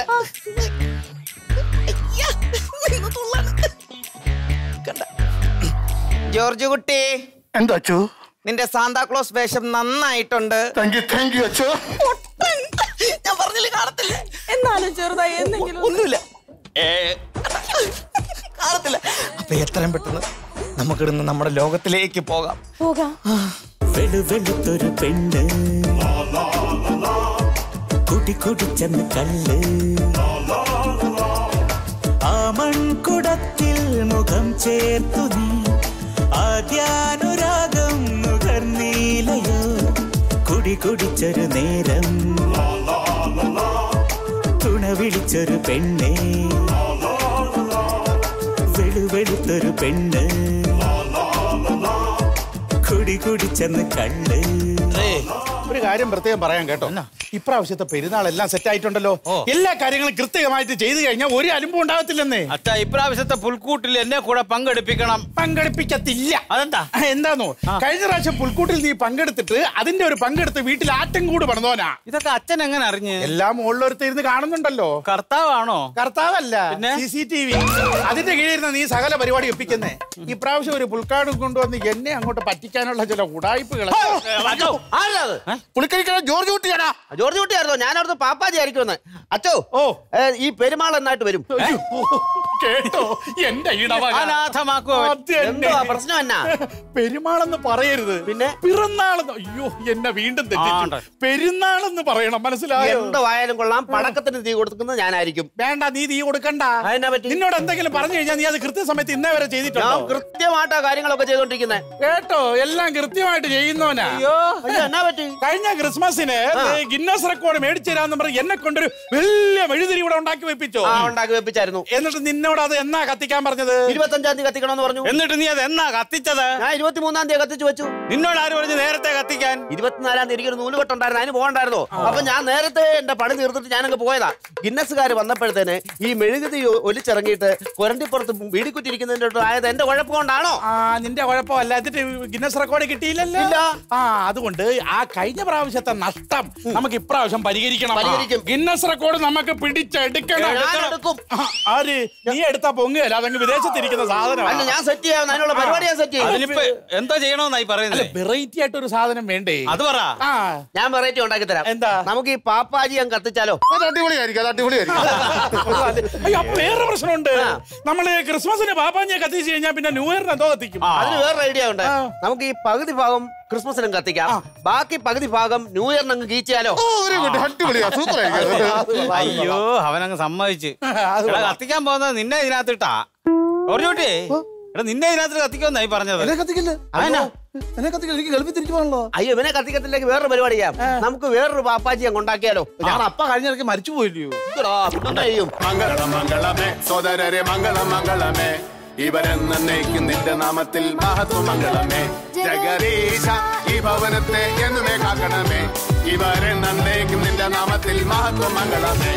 ജോർജ് കുട്ടി എന്താ അച്ചു നിന്റെ സാന്താക്ലോസ് വേഷം നന്നായിട്ടുണ്ട് thank you thank you Achu ഞാൻ പറഞ്ഞില്ല കാണത്തില്ല എന്നാലും ചെറുതായി എന്തെങ്കിലും ഒന്നുമില്ല ഏ, കാണത്തില്ല അപ്പൊ എത്രയും പെട്ടെന്ന് നമുക്കിടുന്ന് നമ്മുടെ ലോകത്തിലേക്ക് പോകാം പോകാം വെളുവെളുത്തൊരു പെണ്ണ് കുടി കുടിച്ചെന്ന് കള്ള് ആ മൺകുടത്തിൽ മുഖം ചേർത്തു നീ ആദ്യാനുരാഗം നുകർന്നീലയോ കുടി കുടിച്ചൊരു നേരം തുണ വിളിച്ചൊരു പെണ്ണേ വെളുവെളുത്തൊരു പെണ്ണ് കുടി കുടിച്ചെന്ന് കള്ള് ഒരു കാര്യം പ്രത്യേകം പറയാൻ കേട്ടോ ഇപ്രാവശ്യത്തെ പെരുന്നാൾ എല്ലാം സെറ്റ് ആയിട്ടുണ്ടല്ലോ എല്ലാ കാര്യങ്ങളും കൃത്യമായിട്ട് ചെയ്തു കഴിഞ്ഞാൽ ഒരു അലുമ്പും ഉണ്ടാകത്തില്ലെന്നേ അച്ഛാ ഇപ്രാവശ്യത്തെ പുൽക്കൂട്ടിൽ എന്നെ കൂടെ പങ്കെടുപ്പിക്കണം പങ്കെടുപ്പിക്കത്തില്ല അതെന്താ എന്താന്നോ കഴിഞ്ഞ പ്രാവശ്യം പുൽക്കൂട്ടിൽ നീ പങ്കെടുത്തിട്ട് അതിന്റെ ഒരു പങ്കെടുത്ത് വീട്ടിൽ ആറ്റം കൂട് പണിതോനാ ഇതൊക്കെ അച്ഛൻ എങ്ങനെ അറിഞ്ഞ് എല്ലാം മുകളിലൊരുത്ത് ഇരുന്ന് കാണുന്നുണ്ടല്ലോ കർത്താവാണോ കർത്താവല്ല പിന്നെ? സി സി ടി വി അതിന്റെ കീഴിൽ നീ സകല പരിപാടി ഒപ്പിക്കുന്നേ ഇപ്രാവശ്യം ഒരു പുൽക്കാട് കൊണ്ടുവന്ന് എന്നെ അങ്ങോട്ട് പറ്റിക്കാനുള്ള ചില ഉടായ്പകൾ പുളിക്കരിക്കണ ജോർജ് കുട്ടിയാടാ ജോർജ് കുട്ടിയായിരുന്നോ ഞാൻ അവിടുത്തെ പാപ്പാജി ആയിരിക്കുമെന്ന് അച്ചോ ഓ ഏ, ഈ പെരുമാൾ എന്നായിട്ട് വരും കേട്ടോ എന്റെ ഇടവക അനാഥമാക്കുവോ അവൻ? അത് തന്നെ. എന്തുവാ പ്രശ്നം എന്നാ പെരുമാളെന്ന് പറയരുത് പിന്നെ? പിറന്നാളെന്ന് അയ്യോ എന്നെ വീണ്ടും തെറ്റിച്ചു ആണ്ട്. പെരുന്നാളെന്ന് പറയണം മനസ്സിലായോ എന്തായാലും കൊള്ളാം പടക്കത്തിന് തീ കൊടുക്കുന്നത് ഞാനായിരിക്കും വേണ്ട നീ തീ കൊടുക്കണ്ട അതിനെ പറ്റി നിന്നോട് എന്തെങ്കിലും പറഞ്ഞു കഴിഞ്ഞാൽ നീ അത് കൃത്യസമയത്ത് ഇന്നേ വരെ ഞാൻ ചെയ്തിട്ടുണ്ടോ കൃത്യമായിട്ടാ കാര്യങ്ങളൊക്കെ ചെയ്തോണ്ടിരിക്കുന്നത് കേട്ടോ എല്ലാം കൃത്യമായിട്ട് ചെയ്യുന്നവനാ അയ്യോ അയ്യോ എന്നാ പറ്റി കഴിഞ്ഞ ക്രിസ്മസിന് ഗിന്നസ് റെക്കോർഡ് മേടിച്ചു തരാന്ന് പറഞ്ഞ് എന്നെ കൊണ്ടൊരു വലിയ മെഴുതിരി ഇവിടെ ഉണ്ടാക്കി വെപ്പിച്ചോ ആ ഉണ്ടാക്കി വെപ്പിച്ചായിരുന്നു എന്നിട്ട് നിന്നോട് അത് എന്നാ കത്തിക്കാൻ പറഞ്ഞത് ഇരുപത്തഞ്ചാം തീയതി കത്തിക്കണമെന്ന് പറഞ്ഞു എന്നിട്ട് നീ അത് എന്നാ കത്തിച്ചത് ഞാൻ ഇരുപത്തിമൂന്നാം തീയതി കത്തിച്ചു വെച്ചു നിന്നോട് ആര് പറഞ്ഞു നേരത്തെ കത്തിക്കാൻ ഇരുപത്തിനാലാം തീയതി എനിക്കൊരു നൂലുകെട്ടുണ്ടായിരുന്നു അതിന് പോകണ്ടായിരുന്നോ അപ്പൊ ഞാൻ നേരത്തെ എന്റെ പണി തീർത്തിട്ട് ഞാനങ്ങ് പോയതാ ഗിന്നസുകാർ വന്നപ്പോഴത്തേന് ഈ മെഴുകുതി ഒ- ഒലിച്ചിറങ്ങിയിട്ട് കൊരണ്ടിപ്പുറത്ത് വീടിക്കുറ്റിരിക്കുന്നതിന്റെ അടുത്ത് ആയത് എന്റെ കുഴപ്പം കൊണ്ടാണോ ആ നിന്റെ കുഴപ്പമല്ല എന്നിട്ട് ഗിന്നസ് റെക്കോർഡ് കിട്ടിയില്ലല്ലോ ഇല്ല. ആ അതുകൊണ്ട് ആ കഴിഞ്ഞ പ്രാവശ്യത്തെ നഷ്ടം നമുക്ക് ഇപ്രാവശ്യം പരിഹരിക്കണം പരിഹരിക്കും. ഗിന്നസ് റെക്കോർഡ് നമുക്ക് പിടിച്ചെടുക്കണം ഞാൻ എടുക്കും ആ, ആര് നീ എടുത്താ പൊങ്ങുകയല്ല അതങ്ങ് വിദേശത്തിരിക്കുന്ന അല്ല സാധനം ഞാൻ സെറ്റ് ചെയ്യാം അതിനുള്ള പരിപാടി ഞാൻ സെറ്റ് ചെയ്യും അതിനിപ്പോ എന്താ ചെയ്യണമെന്നായി പറയുന്നത് വെറൈറ്റി ആയിട്ട് ഒരു സാധനം വേണ്ടേ അത് പറ ആ ഞാൻ വെറൈറ്റി ഉണ്ടാക്കി തരാം എന്താ? നമുക്ക് ഈ പാപ്പാജി ഞാൻ കത്തിച്ചാലോ അത് അടിപൊളിയായിരിക്കും അത് അടിപൊളിയായിരിക്കും അയ്യോ അപ്പൊ വേറെ പ്രശ്നമുണ്ട് നമ്മള് ക്രിസ്മസിന് പാപ്പാഞ്ഞെ കത്തിച്ച് കഴിഞ്ഞാൽ പിന്നെ ന്യൂ ഇയറിന് എന്തോ കത്തിക്കും അതിന് വേറെ ഐഡിയ ഉണ്ട് ആ. നമുക്ക് ഈ പകുതി ഭാഗം ക്രിസ്മസിനും കത്തിക്കാം ബാക്കി പകുതി ഭാഗം ന്യൂ ഇയറിന് അങ്ങ് കീച്ചാലോ വെരി ഗുഡ് അടിപൊളിയാ സൂപ്പർ ആയിരിക്കും അയ്യോ അവനങ്ങ് സമ്മതിച്ച് എടാ കത്തിക്കാൻ പോകുന്നത് നിന്നെ ഇതിനകത്തിട്ടാ ഓർജോട്ടി എടാ നിന്നെ ഇതിനകത്ത് കത്തിക്കുമെന്നായി പറഞ്ഞത് എന്നെ കത്തിക്കില്ല അതെന്നാ? എന്നെ കത്തിക്കില്ല എനിക്ക് ഗൾഫിൽ തിരിച്ചു പോകണല്ലോ അയ്യോ ഇവനെ കത്തിക്കത്തില്ലെങ്കിൽ വേറൊരു പരിപാടി ചെയ്യാം നമുക്ക് വേറൊരു പാപ്പാജി അങ്ങ് ഉണ്ടാക്കിയാലോ ഞാൻ അപ്പ കഴിഞ്ഞ ഇടയ്ക്ക് മരിച്ചു പോയില്ലയോ ഇതെടാ, പിന്നെന്താ ചെയ്യും മംഗള മംഗളമേ സോദരരെ മംഗള മംഗളമേ ഇവരെന്നേക്കും നിന്റെ നാമത്തിൽ മഹത്വ മംഗളമേ ജഗദീശ ഈ ഭവനത്തെ എന്നുമേ കാക്കണമേ ഇവരെന്നേക്കും നിന്റെ നാമത്തിൽ മഹത്വ മംഗളമേ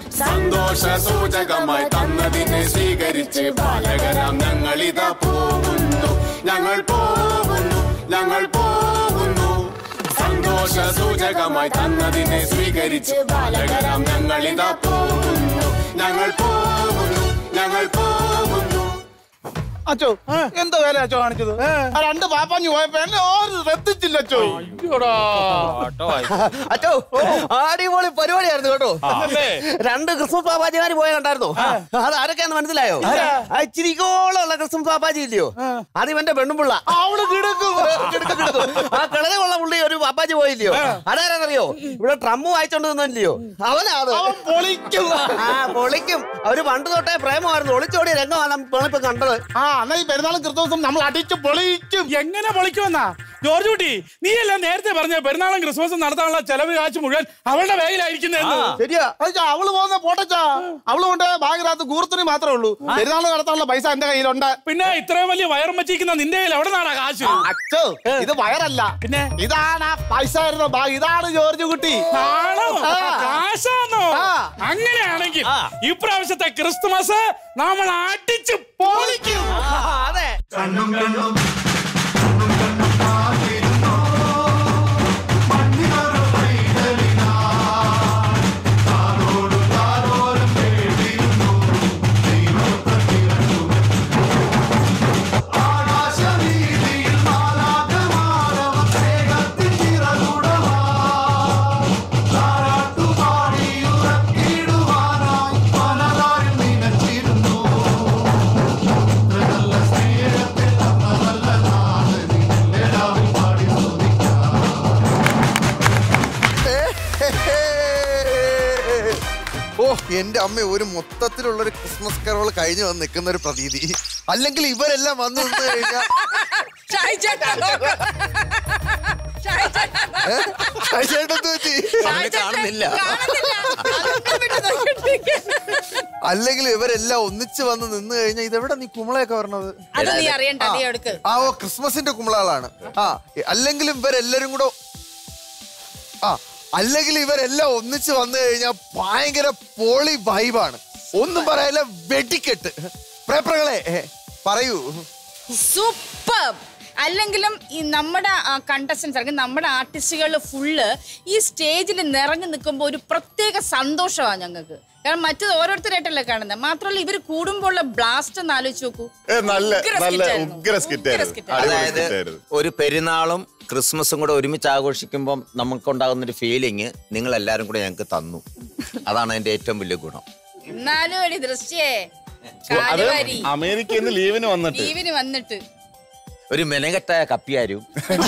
സന്തോഷ സൂചകമായി തന്നതിനെ സ്വീകരിച്ച് ബാലകരാം ഞങ്ങളിതാ പോകുന്നു ഞങ്ങൾ പോകുന്നു ഞങ്ങൾ പോകുന്നു സന്തോഷ സൂചകമായി തന്നതിനെ സ്വീകരിച്ച് ബാലകരാം ഞങ്ങളിതാ പോകുന്നു ഞങ്ങൾ പോകുന്നു ഞങ്ങൾ പോകുന്നു അച്ചോ എന്തോ വേല അച്ചോ കാണിച്ചത് ആ രണ്ട് പാപ്പാഞ്ഞു പോയപ്പോ എന്നെ ആരും ശ്രദ്ധിച്ചില്ല അച്ചോ അയ്യോടാ അച്ചോ അടിപൊളി പരിപാടിയായിരുന്നു കേട്ടോ ആണല്ലേ? രണ്ട് ക്രിസ്മസ് പാപ്പാജിമാര് പോയ കണ്ടായിരുന്നോ അത് ആരൊക്കെയാന്ന് മനസ്സിലായോ ആ ഇച്ചിരിക്കോളം ഉള്ള ക്രിസ്മസ് പാപ്പാജി ഇല്ലയോ അത് ഇവന്റെ പെണ്ണുപിള്ള അവള് കിടക്കും കിടക്കും, കിടക്കും. ആ കിളകമുള്ള പുള്ളി ഒരു പാപ്പാജി പോയില്ലയോ അതാരെന്നറിയോ ഇവിടെ ട്രംപ് വായിച്ചോണ്ട് നിന്നില്ലയോ അവനാണ് പൊളിക്കും ആ പൊളിക്കും അവര് പണ്ട് തൊട്ടേ പ്രേമമായിരുന്നു ഒളിച്ചോടിയ രംഗമാണ് നമ്മളിപ്പോ കണ്ടത് ആ എന്നാ ഈ പെരുന്നാളും ക്രിസ്മസും നമ്മൾ അടിച്ചു പൊളിക്കും എങ്ങനെ പൊളിക്കുമെന്നാ ജോർജ് കുട്ടി നീ എല്ലാം നേരത്തെ പറഞ്ഞ പെരുന്നാളും ക്രിസ്മസും നടത്താനുള്ള ചെലവ് കാശ് മുഴുവൻ അവളുടെ ബാഗിലായിരിക്കുന്നതെന്ന് ശരിയാ അച്ഛാ അവള് പോകുന്ന പോട്ടച്ചാ അവള് കൊണ്ട് ബാഗിനകത്ത് കൂർത്തുണി മാത്രമേ ഉള്ളൂ പെരുന്നാൾ നടത്താനുള്ള പൈസ എന്റെ കയ്യിലുണ്ട് പിന്നെ ഇത്രയും വലിയ വയറും വെച്ചിരിക്കുന്ന നിന്റെ കയ്യിൽ എവിടെ നിന്നാണ് കാശ് അച്ഛോ ഇത് വയറല്ല പിന്നെ ഇതാണ് ആ പൈസ വരുന്ന ബാഗ് ഇതാണ് ജോർജ് കുട്ടി ആണോ ആ. കാശാണോ ആ. അങ്ങനെയാണെങ്കിൽ ഇപ്രാവശ്യത്തെ ക്രിസ്തുമസ് നമ്മൾ അടിച്ചു പൊളിക്കും അതെ കണ്ണും കണ്ണും ഓ എന്റെ അമ്മ ഒരു മൊത്തത്തിലുള്ള ഒരു ക്രിസ്മസ് കരോൾ കഴിഞ്ഞു വന്ന് നിൽക്കുന്ന ഒരു പ്രതീതി അല്ലെങ്കിൽ ഇവരെല്ലാം വന്നു നിന്ന് കഴിഞ്ഞാൽ കാണുന്നില്ല അല്ലെങ്കിൽ ഇവരെല്ലാം ഒന്നിച്ച് വന്ന് നിന്ന് കഴിഞ്ഞാൽ ഇതെവിടെ നീ കുമ്പളയൊക്കെ പറഞ്ഞത് അത് നീ അറിയണ്ട നീ എടുക്ക് ആ ഓ ക്രിസ്മസിന്റെ കുമ്പളകളാണ് ആ അല്ലെങ്കിൽ ഇവരെല്ലാരും കൂടെ ആ അല്ലെങ്കിൽ ഇവരെല്ലാം ഒന്നിച്ച് വന്നു കഴിഞ്ഞാൽ ഭയങ്കര പോളി വൈബാണ് ഒന്നും പറയാല്ല വെടിക്കെട്ട് പ്രേപ്രകളെ പറയൂ സൂപ്പർ അല്ലെങ്കിലും ഈ നമ്മുടെ കണ്ടസ്റ്റൻസ് അല്ലെങ്കിൽ നമ്മുടെ ആർട്ടിസ്റ്റുകൾ ഫുള്ള് ഈ സ്റ്റേജിൽ നിറഞ്ഞു നിൽക്കുമ്പോൾ ഒരു പ്രത്യേക സന്തോഷമാണ് ഞങ്ങൾക്ക് കാരണം മറ്റത് ഓരോരുത്തരായിട്ടല്ലേ കാണുന്നത് മാത്രമല്ല ഇവർ കൂടുമ്പോൾ ഉള്ള ബ്ലാസ്റ്റ് ഒന്ന് ആലോചിച്ച് നോക്കൂ ഏ, നല്ല ഉഗ്ര നല്ല skit ആയിരുന്നു. ഉഗ്ര സ്കിറ്റ് ആയിരുന്നു skit അടിപൊളി അതായത് skit ആയിരുന്നു ഒരു പെരുന്നാളും ക്രിസ്മസും കൂടെ ഒരുമിച്ച് ആഘോഷിക്കുമ്പോൾ നമുക്കുണ്ടാകുന്ന ഒരു ഫീലിംഗ് നിങ്ങൾ എല്ലാവരും കൂടെ ഞങ്ങൾക്ക് തന്നു അതാണ് അതിന്റെ ഏറ്റവും വലിയ ഗുണം എന്നാലും ഒരു ദൃശ്യേ അത് കാലുവാരി അമേരിക്കയിൽ നിന്ന് ലീവിന് വന്നിട്ട് ലീവിന് വന്നിട്ട് ഒരു മെനകെട്ടായ കപ്പിയാരും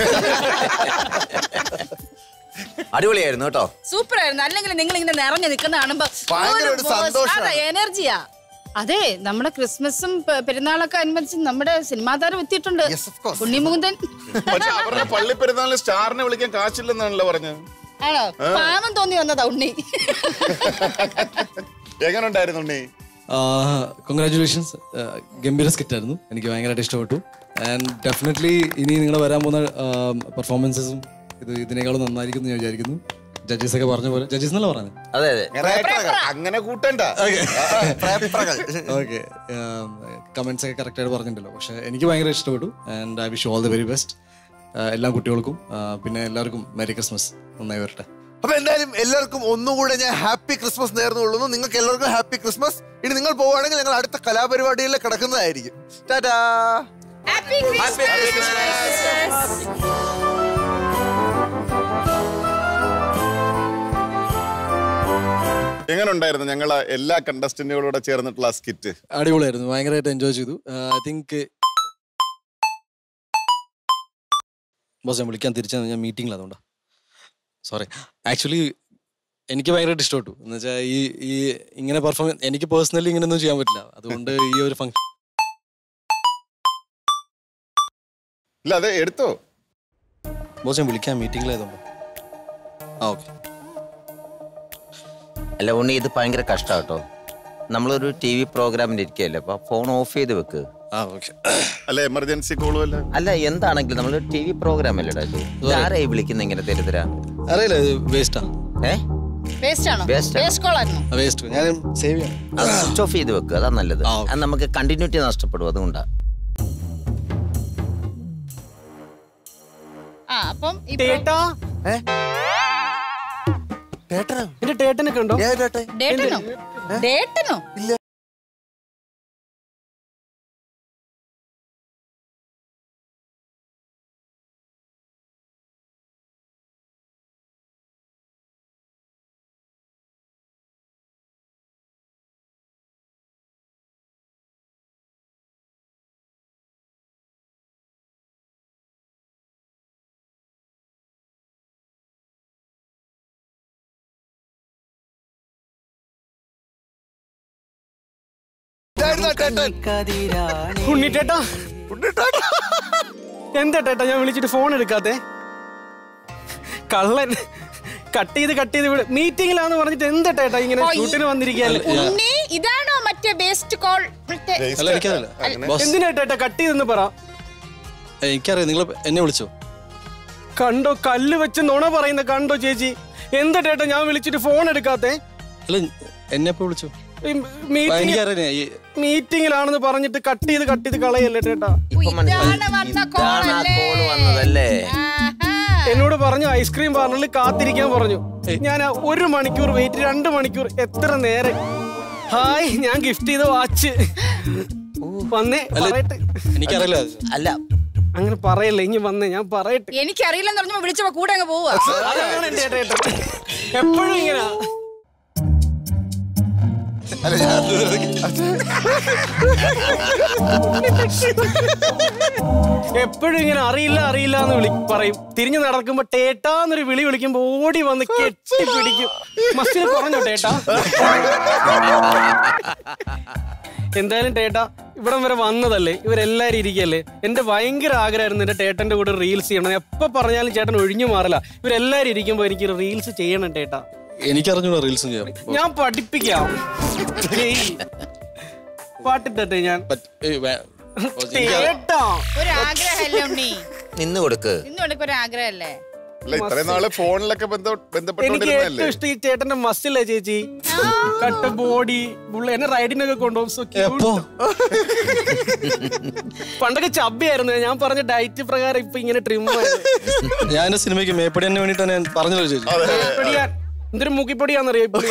അടിപൊളിയായിരുന്നു കേട്ടോ സൂപ്പർ ആയിരുന്നു അല്ലെങ്കിൽ നിങ്ങൾ ഇങ്ങനെ നിറഞ്ഞു നിൽക്കുന്ന കാണുമ്പോ ഭയങ്കര ഒരു സന്തോഷമാണ്. എനർജിയാ അതെ നമ്മുടെ ക്രിസ്മസും പെ- പെരുന്നാളൊക്കെ അനുബന്ധിച്ച് നമ്മുടെ സിനിമാ താരം എത്തിയിട്ടുണ്ട് ഉണ്ണിമുകുന്ദൻ പക്ഷെ അവരുടെ പള്ളി പെരുന്നാളിന് സ്റ്റാറിനെ വിളിക്കാൻ കാശില്ലെന്നാണല്ലോ പറഞ്ഞത് ആണോ ആ. പാവം തോന്നി വന്നതാ ഉണ്ണി എങ്ങനെ ഉണ്ടായിരുന്നു ഉണ്ണി കൺഗ്രാറ്റുലേഷൻസ് ഗംഭീര സ്കിറ്റ് ആയിരുന്നു എനിക്ക് ഭയങ്കരമായിട്ട് ഇഷ്ടപ്പെട്ടു ആൻഡ് ഡെഫിനറ്റ്ലി ഇനി നിങ്ങൾ വരാൻ പോകുന്ന പെർഫോമൻസസും ഇത് ഇതിനേക്കാളും നന്നായിരിക്കും എന്ന് ഞാൻ വിചാരിക്കുന്നു ജഡ്ജസ് ഒക്കെ പറഞ്ഞ പോലെ ജഡ്ജസ് എന്നല്ല പറഞ്ഞത് അതെ അതെ അങ്ങനെ കൂട്ടണ്ട ഓക്കെ കമന്റ്സ് ഒക്കെ കറക്റ്റ് ആയിട്ട് പറഞ്ഞിട്ടുണ്ടല്ലോ പക്ഷെ എനിക്ക് ഭയങ്കര ഇഷ്ടപ്പെട്ടു and I wish all the very best എല്ലാ കുട്ടികൾക്കും ആ, പിന്നെ എല്ലാവർക്കും മെരി ക്രിസ്മസ് നന്നായി വരട്ടെ അപ്പൊ എന്തായാലും എല്ലാവർക്കും ഒന്നുകൂടെ ഞാൻ ഹാപ്പി ക്രിസ്മസ് നേർന്നുകൊള്ളുന്നു നിങ്ങൾക്ക് എല്ലാവർക്കും ഹാപ്പി ക്രിസ്മസ് ഇനി നിങ്ങൾ പോവുകയാണെങ്കിൽ ഞങ്ങൾ അടുത്ത കലാപരിപാടികളിൽ കിടക്കുന്നതായിരിക്കും ടാറ്റാ എങ്ങനെ ഉണ്ടായിരുന്നു ഞങ്ങളെ എല്ലാ കണ്ടസ്റ്റന്റുകളോടെ ചേർന്നിട്ടുള്ള ആ സ്കിറ്റ് അടിപൊളിയായിരുന്നു ഭയങ്കരമായിട്ട് എൻജോയ് ചെയ്തു ഐ തിങ്ക് ബോസ് ഞാൻ വിളിക്കാൻ തിരിച്ചാൽ ഞാൻ മീറ്റിംഗിൽ അതുകൊണ്ടാ സോറി ആക്ച്വലി എനിക്ക് ഭയങ്കരമായിട്ട് ഇഷ്ടപ്പെട്ടു എന്ന് വെച്ചാൽ ഈ ഈ ഇങ്ങനെ പെർഫോം എനിക്ക് പേഴ്സണലി ഇങ്ങനെയൊന്നും ചെയ്യാൻ പറ്റില്ല അതുകൊണ്ട് ഈ ഒരു ഫംഗ്ഷൻ ഇല്ല അതെ എടുത്തോ ബോസ് ഞാൻ വിളിക്കാൻ മീറ്റിംഗിലായതുകൊണ്ട് ആ ഓക്കെ അല്ല ഉണ്ണി ഇത് ഭയങ്കര കഷ്ടം കേട്ടോ നമ്മളൊരു ടി വി പ്രോഗ്രാമിന് ഇരിക്കുകയല്ലേ അപ്പൊ ഫോൺ ഓഫ് ചെയ്ത് വെക്ക് ആ ഓക്കെ അല്ല എമർജൻസി കോളും അല്ല അല്ല എന്താണെങ്കിലും നമ്മൾ ടി വി പ്രോഗ്രാം അല്ലേടാ ഇത് ആരായി വിളിക്കുന്ന ഇങ്ങനെ തരുതരാ അറിയില്ല വേസ്റ്റാ ഏ വേസ്റ്റ് ആണോ Waste ആ. വേസ്റ്റ് കോൾ ആയിരുന്നു വേസ്റ്റ് ഞാൻ സേവ് ചെയ്യാം അത് സ്വിച്ച് ഓഫ് ചെയ്ത് വെക്കുക അതാ നല്ലത് അത് നമുക്ക് കണ്ടിന്യൂറ്റി നഷ്ടപ്പെടും അതുകൊണ്ടാ ആ അപ്പം ഇപ്പൊ- എന്റെ ടേട്ടനെ കണ്ടോ ഡേട്ടനോ ഡേട്ടനോ ആരായിരുന്നു ആ ചേട്ടൻ ഉണ്ണിട്ടേട്ടാ എന്താ ടേട്ടാ ഞാൻ വിളിച്ചിട്ട് ഫോൺ എടുക്കാത്തെ കള്ളൻ കട്ട് ചെയ്ത് കട്ട് ചെയ്ത് ഇവിടെ മീറ്റിംഗിലാന്ന് പറഞ്ഞിട്ട് എന്താ ടേട്ടാ ഇങ്ങനെ ഓ, ഈ- ഷൂട്ടിന് വന്നിരിക്കുകയല്ലേ ഉണ്ണി ഇതാണോ മറ്റേ ബേസ്റ്റ് കോൾ അല്ല എനിക്കതല്ല ബോസ് എന്തിനാ ടേട്ടാ കട്ട് ചെയ്തെന്ന് പറ എനിക്കറിയാം നിങ്ങൾ എന്നെ വിളിച്ചോ കണ്ടോ കല്ല് വെച്ച് നുണ പറയുന്ന കണ്ടോ ചേച്ചി എന്താ ടേട്ടാ ഞാൻ വിളിച്ചിട്ട് ഫോൺ എടുക്കാത്തെ അല്ല എന്നെ എപ്പോ വിളിച്ചു മീറ്റിംഗ് എനിക്കറിയാം ഈ മീറ്റിംഗിലാണെന്ന് പറഞ്ഞിട്ട് കട്ട് ചെയ്ത് കട്ട് ചെയ്ത് കളയല്ലേ ടേട്ടാ ഇതാണ് വന്ന കോൾ അല്ലേ വന്നതല്ലേ എന്നോട് പറഞ്ഞു ഐസ്ക്രീം പാർലറിൽ കാത്തിരിക്കാൻ പറഞ്ഞു ഞാൻ ആ ഒരു മണിക്കൂർ വെയിറ്റ് രണ്ട് മണിക്കൂർ എത്ര നേരം ഹായ് ഞാൻ ഗിഫ്റ്റ് ചെയ്ത വാച്ച് വന്നേ പറയട്ടെ എനിക്കറിയില്ല അല്ല അങ്ങനെ പറയല്ലേ ഇനി വന്നേ ഞാൻ പറയട്ടെ എനിക്കറിയില്ലെന്ന് പറഞ്ഞപ്പോ വിളിച്ചപ്പോ കൂടെ അങ്ങ് പോവാ അതാണ് എന്റെ ഏട്ടൻ എപ്പോഴും ഇങ്ങനെ അല്ല ഞാൻ എപ്പോഴും ഇങ്ങനെ അറിയില്ല അറിയില്ല എന്ന് വിളി പറയും തിരിഞ്ഞു നടക്കുമ്പോ ടേട്ടാന്നൊരു വിളി വിളിക്കുമ്പോ ഓടി വന്ന് കെട്ടി പിടിക്കും മസ്റ്റിന് പറഞ്ഞോ ടേട്ടാ എന്തായാലും ടേട്ടാ ഇവിടം വരെ വന്നതല്ലേ ഇവരെല്ലാരും ഇരിക്കല്ലേ എന്റെ ഭയങ്കര ആഗ്രഹമായിരുന്നു എന്റെ ടേട്ടന്റെ കൂടെ റീൽസ് ചെയ്യണം എപ്പോ പറഞ്ഞാലും ചേട്ടൻ ഒഴിഞ്ഞു മാറില്ല ഇവരെല്ലാരും ഇരിക്കുമ്പോ എനിക്ക് റീൽസ് ചെയ്യണം ടേട്ടാ എനിക്കറിഞ്ഞൂടാ റീൽസും ചെയ്യാം ഞാൻ പഠിപ്പിക്കാം ഏയ്. പാട്ടിട്ടെ ഞാൻ ഏയ് വേ- ടേട്ടാ ഒരു ആഗ്രഹമല്ലേ ഉണ്ണി നിന്ന് കൊടുക്ക് ഇന്ന് കൊടുക്ക ഒരു ആഗ്രഹമല്ലേ അല്ല ഇത്രയും നാള് ഫോണിലൊക്കെ ബന്ധ എനിക്ക് ബന്ധപ്പെട്ടുകൊണ്ടിരുന്നതല്ലേ ഏറ്റവും ഇഷ്ടം ഈ ചേട്ടന്റെ മസിലേ ചേച്ചി കട്ട് ബോഡി എന്നെ റൈഡിനൊക്കെ കൊണ്ടുപോകും so cute. പണ്ടൊക്കെ ചബ്ബിയായിരുന്നു ഞാൻ പറഞ്ഞ ഡയറ്റ് പ്രകാരം ഇപ്പൊ ഇങ്ങനെ ട്രിം ഞാൻ എന്റെ സിനിമയ്ക്ക് മേപ്പടി തന്നെ വേണ്ടിട്ടാണ് ഞാൻ പറഞ്ഞല്ലോ ചേച്ചി എന്തൊരു മുക്കിപ്പൊടിയാന്നറിയോ ഇപ്പൊ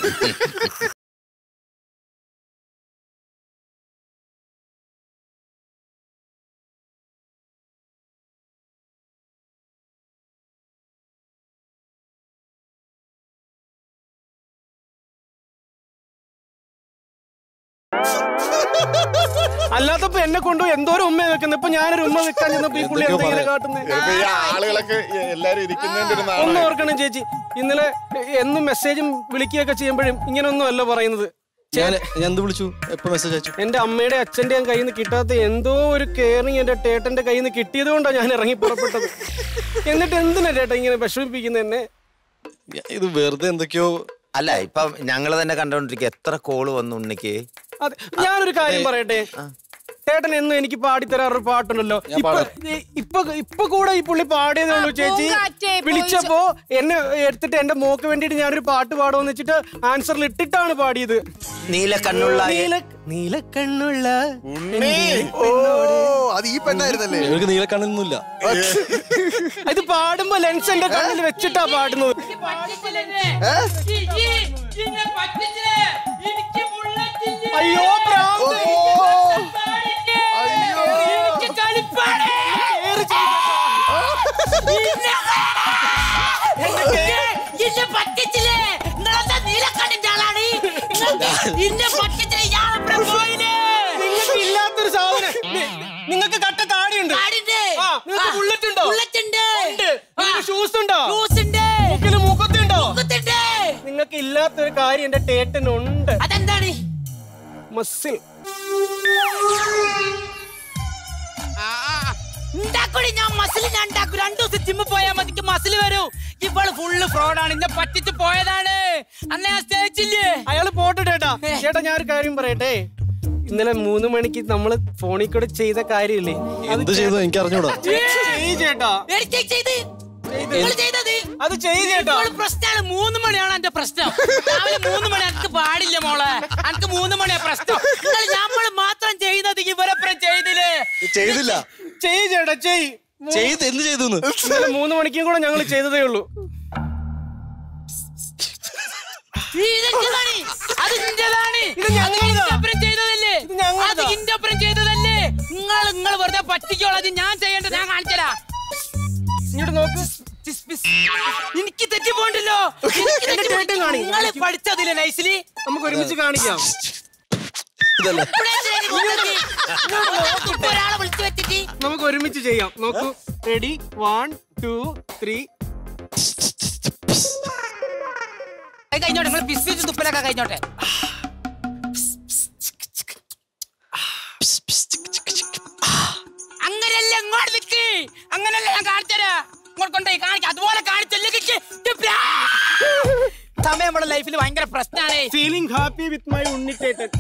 അല്ലാത്തപ്പോ എന്നെ കൊണ്ടു എന്തോരം ഉമ്മ വെക്കുന്നത് ഇപ്പൊ ഞാനൊരു ഉമ്മ വെക്കാൻ ചെന്നപ്പോ ഈ പുള്ളി എന്താ ഇങ്ങനെ കാട്ടുന്നത് ചിലപ്പോ ഈ ആളുകളൊക്കെ ഈ എല്ലാരും ഇരിക്കുന്നതിന്റെ ഒരു ഒന്ന് നാളെ ഓർക്കണം ചേച്ചി ഇന്നലെ എന്നും മെസ്സേജും വിളിക്കുകയൊക്കെ ചെയ്യുമ്പോഴും ഇങ്ങനെയൊന്നും അല്ല പറയുന്നത് ഞാൻ ഞാൻ എന്ത് വിളിച്ചു എപ്പോ മെസ്സേജ് അയച്ചു എന്റെ അമ്മയുടെ അച്ഛന്റെയും കയ്യിൽ നിന്ന് കിട്ടാത്ത എന്തോ ഒരു കെയറിങ് എന്റെ ടേട്ടന്റെ കയ്യിൽ നിന്ന് കിട്ടിയത് കൊണ്ടാണ് ഞാൻ ഇറങ്ങി പുറപ്പെട്ടത് എന്നിട്ട് എന്തിനാ ചേട്ടാ ഇങ്ങനെ വിഷമിപ്പിക്കുന്നത് എന്നെ ഇത് വെറുതെ എന്തൊക്കെയോ അല്ല ഇപ്പൊ ഞങ്ങൾ തന്നെ കണ്ടോണ്ടിരിക്കുക എത്ര കോള് വന്നു ഉണ്ണിക്ക് അതെ ഞാനൊരു കാര്യം പറയട്ടെ ചേട്ടൻ എന്നും എനിക്ക് പാടിത്തരാറൊരു പാട്ടുണ്ടല്ലോ ഇപ്പൊ ഇപ്പൊ ഇപ്പൊ കൂടെ ഈ പുള്ളി പാടിയതേ ഉള്ളൂ ചേച്ചി പൂങ്കാറ്റേ പോയി വിളിച്ചപ്പോ എന്നെ എടുത്തിട്ട് എന്റെ മോക്ക് വേണ്ടിയിട്ട് ഞാനൊരു പാട്ട് പാടുമെന്ന് വെച്ചിട്ട് ആൻസറിൽ ഇട്ടിട്ടാണ് പാടിയത് നീല കണ്ണുള്ള നീല നീലക്കണ്ണുള്ള ഓ അത് ഈ പെണ്ണായിരുന്നല്ലേ ഇവർക്ക് നീലക്കണ്ണൊന്നുമില്ല ഇത് പാടുമ്പോ ലെൻസ് എന്റെ കണ്ണിൽ വെച്ചിട്ടാ പാടുന്നത് അയ്യോ ഭ്രാന്ത്. എന്നെ പറ്റിച്ചില്ലേ നിങ്ങളെന്താ നീലക്കണ്ണിന്റെ ആളാണ് എന്നെ പറ്റിച്ചില്ലേ ഇയാളെവിടെ പോയില്ലേ നിങ്ങൾക്ക് ഇല്ലാത്തൊരു സാധനം നി- നിങ്ങൾക്ക് കട്ട താടിയുണ്ട് താടിയുണ്ട്. ആ, നിങ്ങൾക്ക് ആ, ബുള്ളറ്റ് ഉണ്ടോ ബുള്ളറ്റ് ഉണ്ട്. ഉണ്ട് നിങ്ങൾക്ക് ഷൂസ് ഉണ്ടോ ഷൂസ് ഉണ്ട്. മൂക്കില് മൂക്കത്തുണ്ടോ മൂക്കത്തുണ്ട്. നിങ്ങൾക്ക് ഇല്ലാത്തൊരു കാര്യം എന്റെ ടേട്ടനുണ്ട് അതെന്താണ് മസിൽ ഉണ്ടാക്കൂടി ഞാൻ മസിൽ ഞാൻ ഉണ്ടാക്കും രണ്ടു ദിവസം ജിമ്മ് പോയാൽ മതിക്ക് മസിൽ വരൂ ഇവള് ഫുള്ള് ഫ്രോഡാണ് ഇന്നെ പറ്റിച്ച് പോയതാണ് അന്ന് ഞാൻ സ്റ്റേജില്ലേ അയാള് പോട്ടെ ചേട്ടാ ചേട്ടാ ഞാൻ ഒരു കാര്യം പറയട്ടെ ഇന്നലെ മൂന്ന് മണിക്ക് നമ്മള് ഫോണിൽ കൂടെ ചെയ്ത കാര്യമില്ലേ എന്ത് ചെയ്തു എനിക്ക് അറിഞ്ഞൂടാ ചെയ്യ് ചേട്ടാ എനിക്ക് ചെയ്ത് നിങ്ങൾ ചെയ്തത് അത് ചെയ്യ് ചേട്ടാ ഇപ്പോൾ പ്രശ്നമാണ് മൂന്ന് മണിയാണ് എന്റെ പ്രശ്നം രാവിലെ മൂന്ന് മണി എനിക്ക് പാടില്ല മോളെ എനിക്ക് മൂന്ന് മണിയാ പ്രശ്നം നിങ്ങൾ നമ്മൾ മാത്രം ചെയ്യുന്നത് ഇവരപ്പുറം ചെയ്തില്ലേ ചെയ്തില്ല ചെയ്യ് ചേട്ടാ ചെയ് ചെയ്ത് എന്ത് ചെയ്തു ഇന്നലെ മൂന്ന് മണിക്കും കൂടെ ഞങ്ങൾ ചെയ്തതേ ഉള്ളൂ ഇതെന്റേതാണ്. അത് നിന്റേതാണ്. ഇത് അത് ഞങ്ങളുടെതാ. നിന്റെ ഒപ്പരം ചെയ്തതല്ലേ ഇത് ഞങ്ങളുടെതാ. അത് ഇന്റെ ഒപ്പരം ചെയ്തതല്ലേ നിങ്ങൾ നിങ്ങൾ വെറുതെ പറ്റിക്കോളൂ അത് ഞാൻ ചെയ്യേണ്ടത് ഞാൻ കാണിച്ചരാ ഇങ്ങോട്ട് നോക്ക് എനിക്ക് തെറ്റിപ്പോണ്ടല്ലോ എന്റെ ചേട്ടൻ കാണി. നിങ്ങൾ പഠിച്ചതില്ലേ നൈസിലി നമുക്ക് ഒരുമിച്ച് കാണിക്കാം ഇതല്ലേ ഒരാളെ വിളിച്ചു വെച്ചിട്ട് നമുക്ക് ഒരുമിച്ച് ചെയ്യാം നോക്കൂ റെഡി വൺ ടു ത്രീ അത് കഴിഞ്ഞോട്ടെ നിങ്ങൾ ബിസ്ക്കറ്റ് തുപ്പലൊക്കെ കഴിഞ്ഞോട്ടെ അങ്ങനെയല്ല ഇങ്ങോട്ട് നിക്ക് അങ്ങനെയല്ല ഞാൻ കാണിച്ചരാ ഇങ്ങോട്ട് കൊണ്ടുപോയി കാണിക്കാം അതുപോലെ കാണിച്ചല്ലേ സമയം നമ്മുടെ ലൈഫിൽ ഭയങ്കര പ്രശ്നമാണ് ഫീലിംഗ് ഹാപ്പി വിത്ത് മൈ ഉണ്ണിത്തേട്ടൻ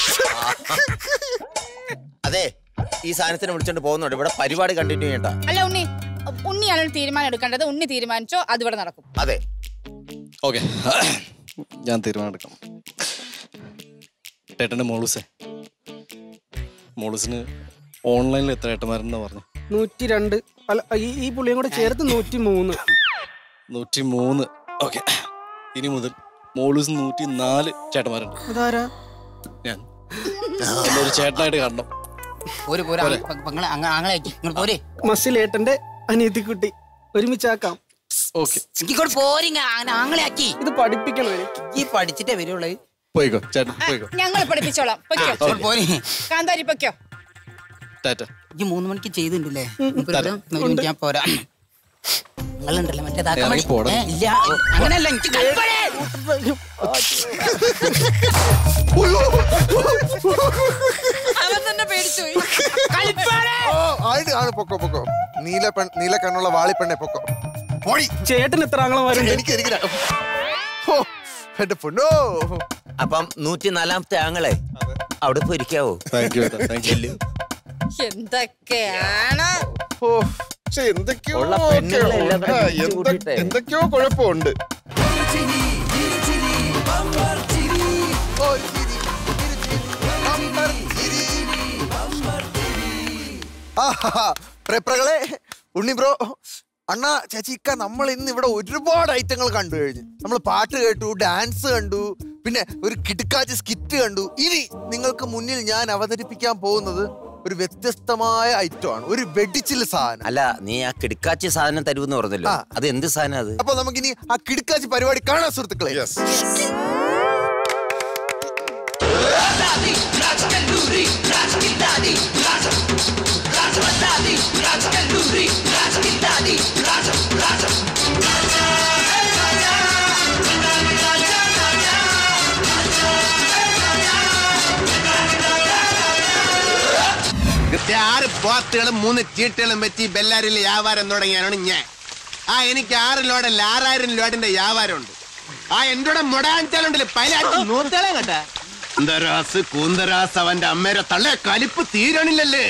അതെ ഈ സാധനത്തിന് വിളിച്ചോണ്ട് പോകുന്നുണ്ട് ഇവിടെ പരിപാടി കണ്ടിന്യൂ ചെയ്യണ്ട അല്ല ഉണ്ണി ഉണ്ണിയാണ് ഒരു തീരുമാനം എടുക്കേണ്ടത് ഉണ്ണി തീരുമാനിച്ചോ അതിവിടെ നടക്കും അതെ ഓക്കെ ഞാൻ തീരുമാനം എടുക്കാം ഏട്ടൻ്റെ മോളൂസേ മോളൂസിന് ഓൺലൈനിൽ എത്ര ഏട്ടന്മാരെന്നാ പറഞ്ഞു നൂറ്റി രണ്ട് അല്ല ഈ ഈ പുള്ളിയും കൂടെ ചേർത്ത് നൂറ്റി മൂന്ന് നൂറ്റി മൂന്ന് ഓക്കെ ഇനി മുതൽ മോളൂസ് നൂറ്റി നാല് ചേട്ടന്മാരുണ്ട് അതാരാ ഞാൻ എന്നെ ഒരു ചേട്ടനായിട്ട് കാണണം പോര് പോര് പോരെ. പെങ്ങളെ ആങ്ങളെ ഇങ്ങോട്ട് പോരെ മസിലേട്ടന്റെ അനിയത്തിക്കുട്ടി ഒരുമിച്ചാക്കാം ഓക്കെ ഇങ്ങോട്ട് പോരിങ്ങ ആങ്ങളെ ആക്കി ഇത് പഠിപ്പിക്കണം എനിക്ക്. ഈ പഠിച്ചിട്ടേ വരുള്ളൂ പോയിക്കോ ചേട്ടൻ പോയിക്കോ ഞങ്ങൾ പഠിപ്പിച്ചോളാം പൊയ്ക്കോ ആ, ഓക്കേ. പോരെ കാന്താരി പൊയ്ക്കോ ടാറ്റ ഈ മൂന്ന് മണിക്ക് ചെയ്തിട്ടുണ്ടല്ലേ തരാം. ഞാൻ പോരാ നിങ്ങളുണ്ടല്ലോ മറ്റേ താക്കാൻ ഇറങ്ങി മണി. പോടാ. ഏ, ഇല്ല അങ്ങനെയല്ല എനിക്ക് കൽപ്പനേ. അവൻ തന്നെ പേടിച്ചു ഓ, ആണ് ആണ് പൊക്കോ പൊക്കോ നീല പെൺ നീല കണ്ണുള്ള വാളിപ്പെണ്ണെ പൊക്കോ പോടി ചേട്ടൻ എത്ര ആങ്ങളമാരുണ്ട് എനിക്ക് എനിക്ക് ര- ഓ, എന്റെ പൊന്നോ അപ്പം നൂറ്റി നാലാമത്തെ ആങ്ങളെ അവിടെ പോയി ഇരിക്കാവോ താങ്ക് യു താങ്ക് യു എന്തൊക്കെയാണ് ഓ പക്ഷെ എന്തൊക്കെയോ ഉള്ള പെണ്ണുങ്ങളെല്ലാം കൂടെ ആ, വിളിച്ച് എന്ത- കൂട്ടിയിട്ടേ. എന്തൊക്കെയോ കുഴപ്പമുണ്ട് പ്രേപ്രകളെ ഉണ്ണി ബ്രോ അണ്ണ ചേച്ചിക്ക നമ്മൾ ഇന്ന് ഇവിടെ ഒരുപാട് ഐറ്റങ്ങൾ കണ്ടു കഴിഞ്ഞു നമ്മൾ പാട്ട് കേട്ടു ഡാൻസ് കണ്ടു പിന്നെ ഒരു കിടുക്കാച്ച് സ്കിറ്റ് കണ്ടു ഇനി നിങ്ങൾക്ക് മുന്നിൽ ഞാൻ അവതരിപ്പിക്കാൻ പോകുന്നത് ഒരു വ്യത്യസ്തമായ ഐറ്റമാണ് ഒരു വെടിച്ചിൽ സാധനം അല്ല നീ ആ കിടക്കാച്ചി സാധനം തരൂന്ന് പറഞ്ഞല്ലോ ആ. അത് എന്ത് സാധനം അത് അപ്പൊ നമുക്കിനി ആ കിടുക്കാച്ചി പരിപാടി കാണാൻ സുഹൃത്തുക്കളെ കൃത്യ ആറ് പോത്തുകളും മൂന്ന് ചീട്ടുകളും വെച്ച് ബെല്ലാരിൽ വ്യാപാരം തുടങ്ങിയാണ് ഞാൻ ആ എനിക്ക് ആറ് ലോഡല്ല ആറായിരം ലോഡിന്റെ വ്യാപാരമുണ്ട് ആ എന്റെ മുടാഞ്ചാലുണ്ടല്ലേ പല നൂത്തളം കേട്ടാ കുന്തരാസ് കൂന്തരാസ് അവന്റെ അമ്മേരെ തള്ള കലിപ്പ് തീരണില്ലല്ലേ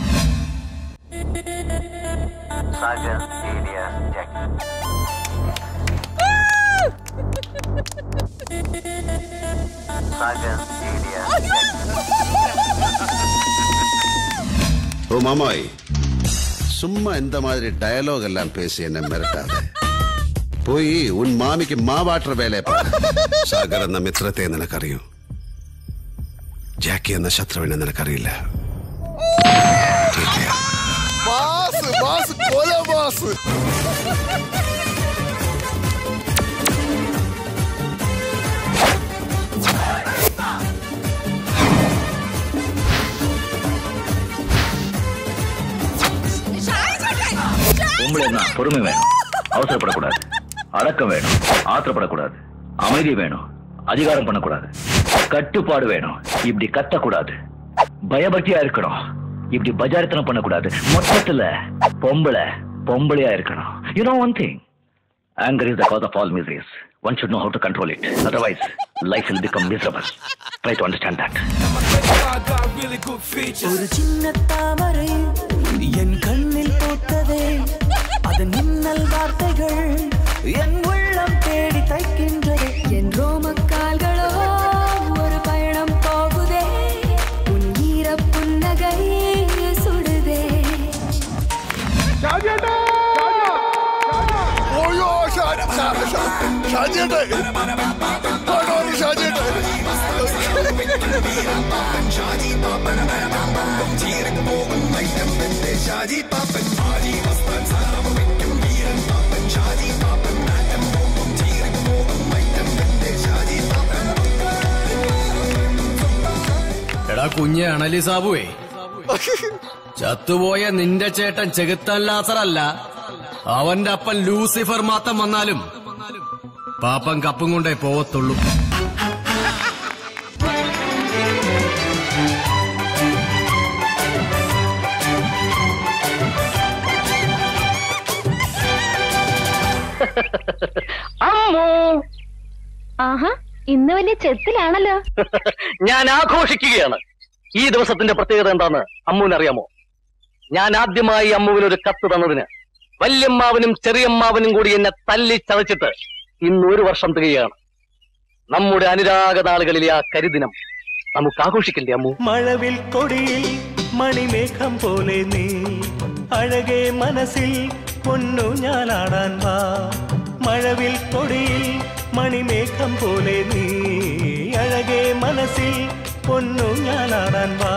ஓ மாமாய் சும்மா இந்த மாதிரி டயலாக் எல்லாம் பேசி என்ன மிரட்டாத പോയി ഉൻ മാമിക്ക് മാവാട്ടർ വേലയെ പാ സാഗർ എന്ന മിത്രത്തെ നിനക്കറിയൂ ജാക്കി എന്ന ശത്രുവിനെ നിനക്കറിയില്ല ബാസ് ബാസ് കൊല ബാസ് பொம்பளைன்னா பொறுமை வேணும் அவசரப்படக்கூடாது அடக்கம் வேணும் ஆத்திரப்படக்கூடாது அமைதி வேணும் அதிகாரம் பண்ணக்கூடாது கட்டுப்பாடு வேணும் இப்படி கத்தக்கூடாது பயபக்தியா இருக்கணும் இப்படி பஜாரித்தனம் பண்ணக்கூடாது மொத்தத்துல பொம்பளை பொம்பளையா இருக்கணும் you know one thing anger is the cause of all miseries one should know how to control it otherwise life will become miserable try to understand that ஒரு சின்ன தாமரை என் கண்ணில் பூத்ததே அதன் மின்னல் வார்த்தைகள் என் உள்ளம் தேடி தைக்கின்றது என் ரோம கால்களோ ஒரு பயணம் போகுதே உன் ஈர புன்னகை சுடுதே ഓയോ ഷാജിയേട്ടെ ഷാജിയേട്ടെ എടാ കുഞ്ഞ് അണലി സാബുവേ ചത്തുപോയ നിന്റെ ചേട്ടൻ ചെകുത്തൻ ലാസറല്ല അവന്റെ അപ്പൻ ലൂസിഫർ മാത്രം വന്നാലും പാപ്പൻ കപ്പും കൊണ്ടേ പോവത്തുള്ളൂ അമ്മോ ആഹാ ഇന്ന് വലിയ ചെത്തിലാണല്ലോ ഞാൻ ആഘോഷിക്കുകയാണ് ഈ ദിവസത്തിന്റെ പ്രത്യേകത എന്താന്ന് അമ്മുവിന് അറിയാമോ ഞാൻ ആദ്യമായി അമ്മുവിന് ഒരു കത്ത് തന്നതിന് വല്യമ്മാവനും ചെറിയമ്മാവനും കൂടി എന്നെ തല്ലി ചതച്ചിട്ട് ഇന്ന് ഒരു വർഷം തികയാണ് നമ്മുടെ അനുരാഗ നാളുകളിലെ ആ കരിദിനം നമുക്ക് ആഘോഷിക്കണ്ടേ അമ്മു മഴവിൽ കൊടിയിൽ മണിമേഘം പോലെ നീ അഴകേ മനസ്സിൽ പൊന്നു ഞാനാടാൻ വാ മഴവിൽ കൊടിയിൽ മണിമേഘം പോലെ നീ അഴകേ മനസ്സിൽ പൊന്നു ഞാനാടാൻ വാ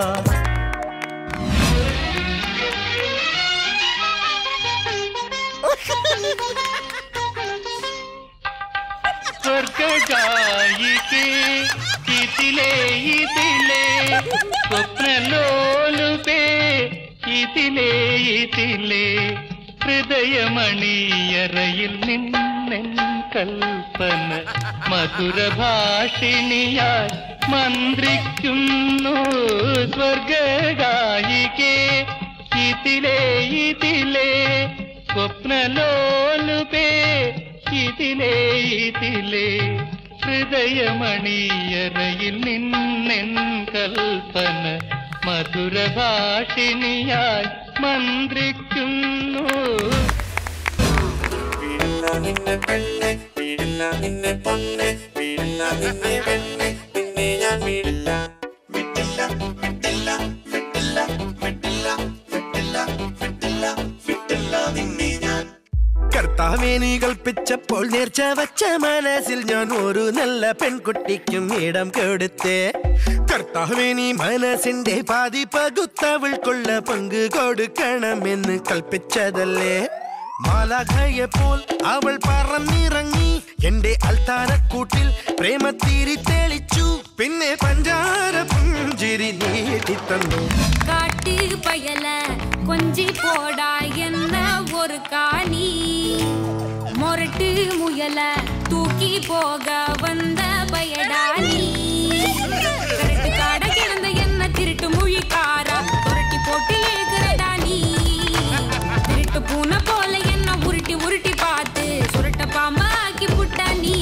സ്വർഗായികേ ഇതിലേ ഇതിലേ സ്വപ്നലോലുപേ ഇതിലേ ഇതിലേ ഹൃദയമണിയറയിൽ നിന്നെൻ കൽപ്പന മധുരഭാഷിണിയായി മന്ത്രിക്കുന്നു സ്വർഗായികേ ഇതിലേ ഇതിലേ സ്വപ്നലോലുപേ ഇതിലേ ഇതിലേ ഹൃദയമണിയറയിൽ നിന്നെൻ കൽപ്പന മധുരഭാഷിണിയായി മന്ത്രിക്കുന്നു നിന്നെ പെണ്ണെ വീടില്ല നിന്നെ പൊന്നെ വീടില്ല നിന്നെ പെണ്ണെ പിന്നെ ഞാൻ വീടില്ല വിട്ടില്ല വിട്ടില്ല വിട്ടില്ല വിട്ടില്ല വിട്ടില്ല വിട്ടില്ല വിട്ടില്ല നിന്നെ ഞാൻ കർത്താവേ നീ കൽപ്പിച്ചപ്പോൾ നേർച്ച വച്ച മനസ്സിൽ ഞാൻ ഒരു നല്ല പെൺകുട്ടിക്കും ഇടം കൊടുത്തേ കർത്താവേ നീ മനസ്സിന്റെ പാതി പകുത്തവൾക്കുള്ള പങ്ക് കൊടുക്കണമെന്ന് കൽപ്പിച്ചതല്ലേ മാലാഖയെപ്പോൾ അവൾ പറന്നിറങ്ങി എന്റെ അൽത്താരക്കൂട്ടിൽ പ്രേമത്തിരി തെളിച്ചു പിന്നെ പഞ്ചാര പുഞ്ചിരി നീട്ടിത്തന്നു காட்டு பயல கொஞ்சி போடா என்ன ஒரு காணி மொரட்டு முயல தூக்கி போக வந்த பயடா நீ கரட்டு காட கிடந்த என்ன திருட்டு மொழிக்காரா புரட்டி போட்டு எழுகிறடா நீ திருட்டு பூனை போல என்ன உருட்டி உருட்டி பார்த்து சுருட்ட பாம்பா ஆக்கி புட்டா நீ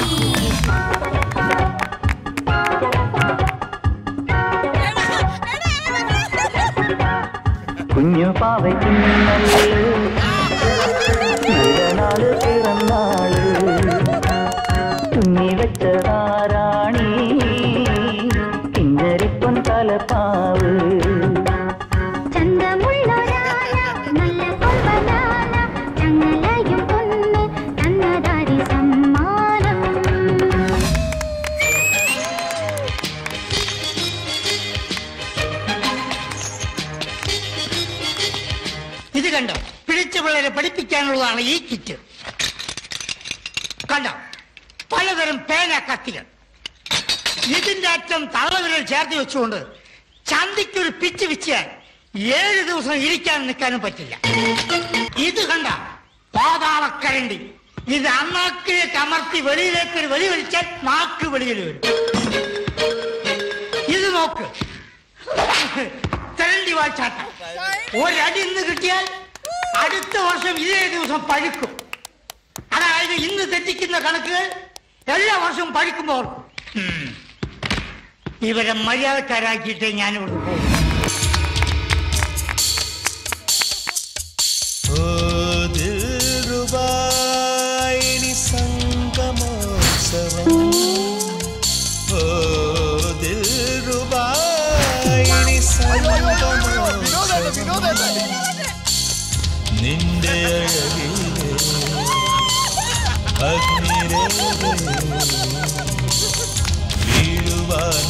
കുഞ്ഞു പാവയ്ക്ക് നല്ല നാള് പിറന്നാള് തുന്നി വെച്ചതാരാണി കിഞ്ഞരിപ്പൊൻ തലപ്പാവ് ചന്തമുള്ളൊരാന നല്ല കൊമ്പനാന ചങ്ങലയും പൊന്ന് തന്നതാരി സമ്മാനം ഇത് കണ്ടോ പിടിച്ച പിള്ളേരെ പഠിപ്പിക്കാനുള്ളതാണ് ഈ കിറ്റ് കണ്ടോ പലതരം പേന കത്തികൾ ഇതിന്റെ അറ്റം തള്ളവിരൽ ചേർത്ത് വെച്ചുകൊണ്ട് ചന്തിക്കൊരു പിച്ച് വിച്ചാൽ ഏഴ് ദിവസം ഇരിക്കാൻ നിൽക്കാനും പറ്റില്ല ഇത് കണ്ട പാതാളക്കരണ്ടി ഇത് അണ്ണാക്കിനെ കമർത്തി വെളിയിലേക്ക് ഒരു വെളി വലിച്ചാൽ നാക്ക് വെളിയിൽ വരും ഇത് നോക്ക് തെരണ്ടി വാഴ്ചാട്ടം ഒരടി ഇന്ന് കിട്ടിയാൽ അടുത്ത വർഷം ഇതേ ദിവസം പഴുക്കും അതായത് ഇന്ന് തെറ്റിക്കുന്ന കണക്കുകൾ എല്ലാ വർഷവും പഴുക്കുമ്പോൾ ഓർക്കും. ഉം. ഇവരെ മര്യാദക്കാരാക്കിയിട്ടേ ഞാനിവിടെ പോകും ഓ ദിൽറുബായിനി സംഗമോത്സവം ഓ ദിൽറുബായിനി സംഗമോത്സവം നിന്റെ അഴകിലെ അഗ്നിരേഖയിൽ വീഴുവാൻ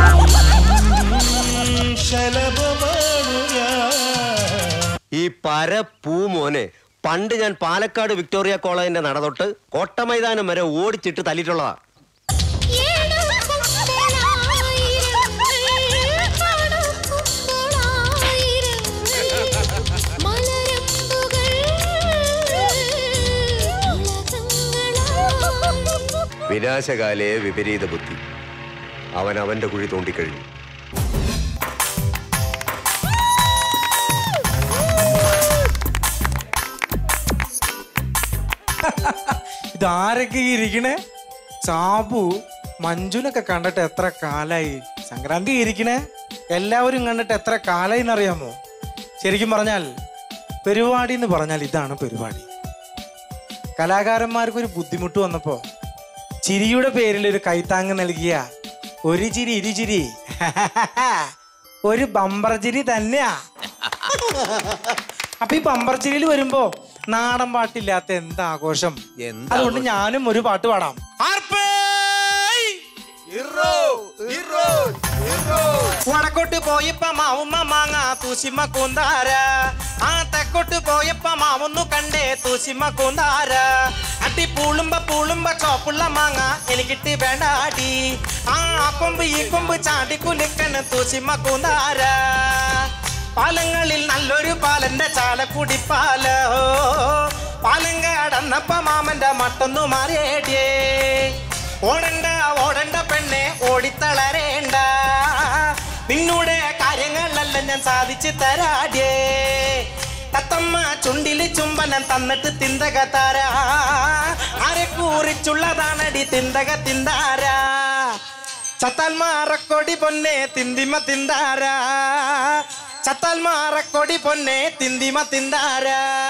വരും ശലഭമാണു ഞാൻ ഈ പര പൂ മോനെ പണ്ട് ഞാൻ പാലക്കാട് വിക്ടോറിയ കോളേജിന്റെ നട തൊട്ട് കോട്ടമൈതാനം വരെ ഓടിച്ചിട്ട് തല്ലിയിട്ടുള്ളതാ വിനാശകാലയെ വിപരീത ബുദ്ധി അവൻ അവന്റെ കുഴി തോണ്ടിക്കഴിഞ്ഞു ഇതാരൊക്കെ ഈ ഇരിക്കണേ സാബു മഞ്ജുനൊക്കെ കണ്ടിട്ട് എത്ര കാലായി സംക്രാന്തി ഇരിക്കണേ എല്ലാവരും കണ്ടിട്ട് എത്ര കാലായി എന്നറിയാമോ ശരിക്കും പറഞ്ഞാൽ പരിപാടി എന്ന് പറഞ്ഞാൽ ഇതാണ് പരിപാടി കലാകാരന്മാർക്ക് ഒരു ബുദ്ധിമുട്ട് വന്നപ്പോ ചിരിയുടെ പേരിൽ ഒരു കൈത്താങ് നൽകിയ ഒരു ചിരി ഇരുചിരി ഒരു ബമ്പർ ചിരി തന്നെയാ അപ്പൊ ഈ ബമ്പർ ചിരിയിൽ വരുമ്പോ നാടൻ പാട്ടില്ലാത്ത എന്താ ആഘോഷം അതുകൊണ്ട് ഞാനും ഒരു പാട്ട് പാടാം വടക്കോട്ട് പോയപ്പ മാവുമ്മ മാങ്ങ തൂശിമ കൂന്താര ആ തെക്കോട്ട് പോയപ്പ മാവുന്നു കണ്ടേ തൂശിമ കൂന്താര അട്ടി പൂളുമ്പ പൂളുമ്പ ചോപ്പുള്ള മാങ്ങ എനിക്കിട്ട് വേണ്ടാടി ആ കൊമ്പ് ഈ കൊമ്പ് ചാടി കുലുക്കണ് തൂശിമ കൂന്താര പാലങ്ങളിൽ നല്ലൊരു പാലന്റെ ചാലക്കുടി പാലോ പാലം കടന്നപ്പ മാമന്റെ മട്ടൊന്നു മാറിയേടിയേ ഓടണ്ട ഓടണ്ട പെണ്ണെ ഓടിത്തളരേണ്ട നിന്നൂടെ കാര്യങ്ങളെല്ലാം ഞാൻ സാധിച്ചു തരാടിയേ തത്തമ്മ ചുണ്ടില് ചുംബനം തന്നിട്ട് തിന്തക താര ആരെ കൂറിച്ചുള്ളതാണടി തിന്തക തിന്താര ചത്താൽ മാറക്കൊടി പൊന്നെ തിന്തിമ തിന്താര ചത്താൽ മാറക്കൊടി പൊന്നെ തിന്തിമ തിന്താര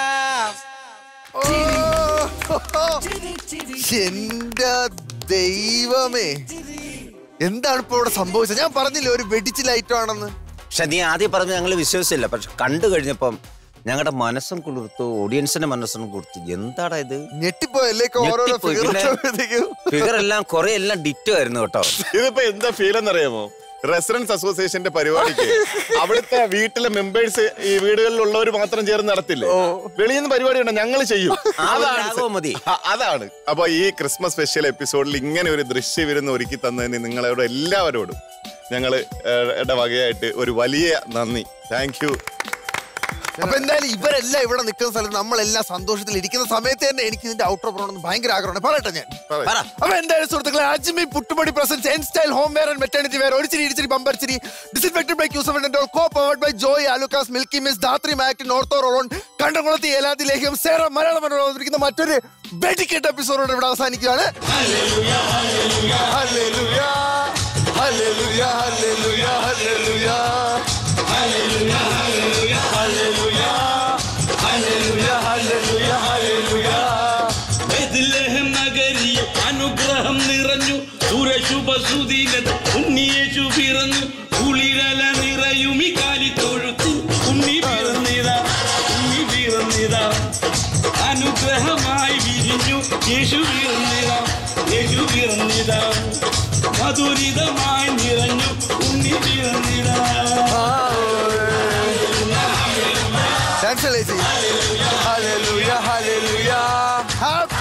എന്റെ ദൈവമേ എന്താണ് ഇപ്പൊ ഇവിടെ സംഭവിച്ചത് ഞാൻ പറഞ്ഞില്ലേ ഒരു വെടിച്ചിൽ ആണെന്ന് പക്ഷെ നീ ആദ്യം പറഞ്ഞ് ഞങ്ങൾ വിശ്വസിച്ചില്ല പക്ഷെ കണ്ടു കഴിഞ്ഞപ്പം ഞങ്ങളുടെ മനസ്സും കുളിർത്തു ഓഡിയൻസിന്റെ മനസ്സും കുളിർത്തു എന്താടാ ഇത് ഞെട്ടിപ്പോയല്ലേ ഓരോരോ figure ഫിഗർ എല്ലാം കുറെ എല്ലാം ഡിറ്റോ ആയിരുന്നു കേട്ടോ ഇതിപ്പോ എന്താ ഫീൽ എന്നറിയാമോ റെസിഡൻസ് അസോസിയേഷന്റെ പരിപാടിക്ക് അവിടുത്തെ വീട്ടിലെ മെമ്പേഴ്സ് ഈ വീടുകളിലുള്ളവർ മാത്രം ചേർന്ന് നടത്തില്ലേ വെളിയിൽ നിന്ന് പരിപാടി ഉണ്ട് ഞങ്ങൾ ചെയ്യും ആ ഒരു അതാണ് ലാഘവം മതി. അ- അതാണ് അപ്പൊ ഈ ക്രിസ്മസ് സ്പെഷ്യൽ എപ്പിസോഡിൽ ഇങ്ങനെ ഒരു ദൃശ്യവിരുന്ന് ഒരുക്കി തന്നതിന് നിങ്ങളോട് എല്ലാവരോടും ഞങ്ങൾ വകയായിട്ട് ഒരു വലിയ നന്ദി താങ്ക് യു അപ്പൊ എന്തായാലും ഇവരെല്ലാം ഇവിടെ നിൽക്കുന്ന സ്ഥലത്ത് നമ്മളെല്ലാം സന്തോഷത്തിൽ ഇരിക്കുന്ന സമയത്ത് തന്നെ എനിക്ക് ഇതിന്റെ ഔട്ടർ പോകണമെന്ന് ഭയങ്കര ആഗ്രഹമാണ് പറയട്ടെ ഞാൻ അപ്പൊ എന്തായാലും സുഹൃത്തുക്കളെ Ajmi Puttupodi presents N Style home wear and maternity wear ഒരിച്ചിരി ഇടിച്ചിരി ബമ്പർ ചിരി ഡിസിൻഫെക്റ്റഡ് ബൈ ക്യൂസഫ് co powered by Joy Alukkas Milky Miss Dhathri മാക്ട് നോർത്തോ റോൺ കണ്ടംകുളത്തി ഏലാതി ലേഖ്യം സേറ മലയാളം മനോരമ അവതരിക്കുന്ന മറ്റൊരു വെടിക്കെട്ട് എപ്പിസോഡോട് ഇവിടെ അവസാനിക്കുകയാണ് Hallelujah, hallelujah, hallelujah, hallelujah. Bethlehem നഗരിയിൽ അനുഗ്രഹം നിറഞ്ഞു സുരശുഭസുദീനത ഉണ്ണിയേശു പിറന്നു കുളിരല നിറയും ഈ കാലിത്തൊഴുത്തു ഉണ്ണി പിറന്നിതാ ഉണ്ണി പിറന്നിതാ അനുഗ്രഹമായി വിരിഞ്ഞു യേശു പിറന്നിതാ യേശു പിറന്നിതാ മധുരിതമായി നിറഞ്ഞു ഉണ്ണി പിറന്നിതാ Thanks, Lazy. Hallelujah, hallelujah. Happy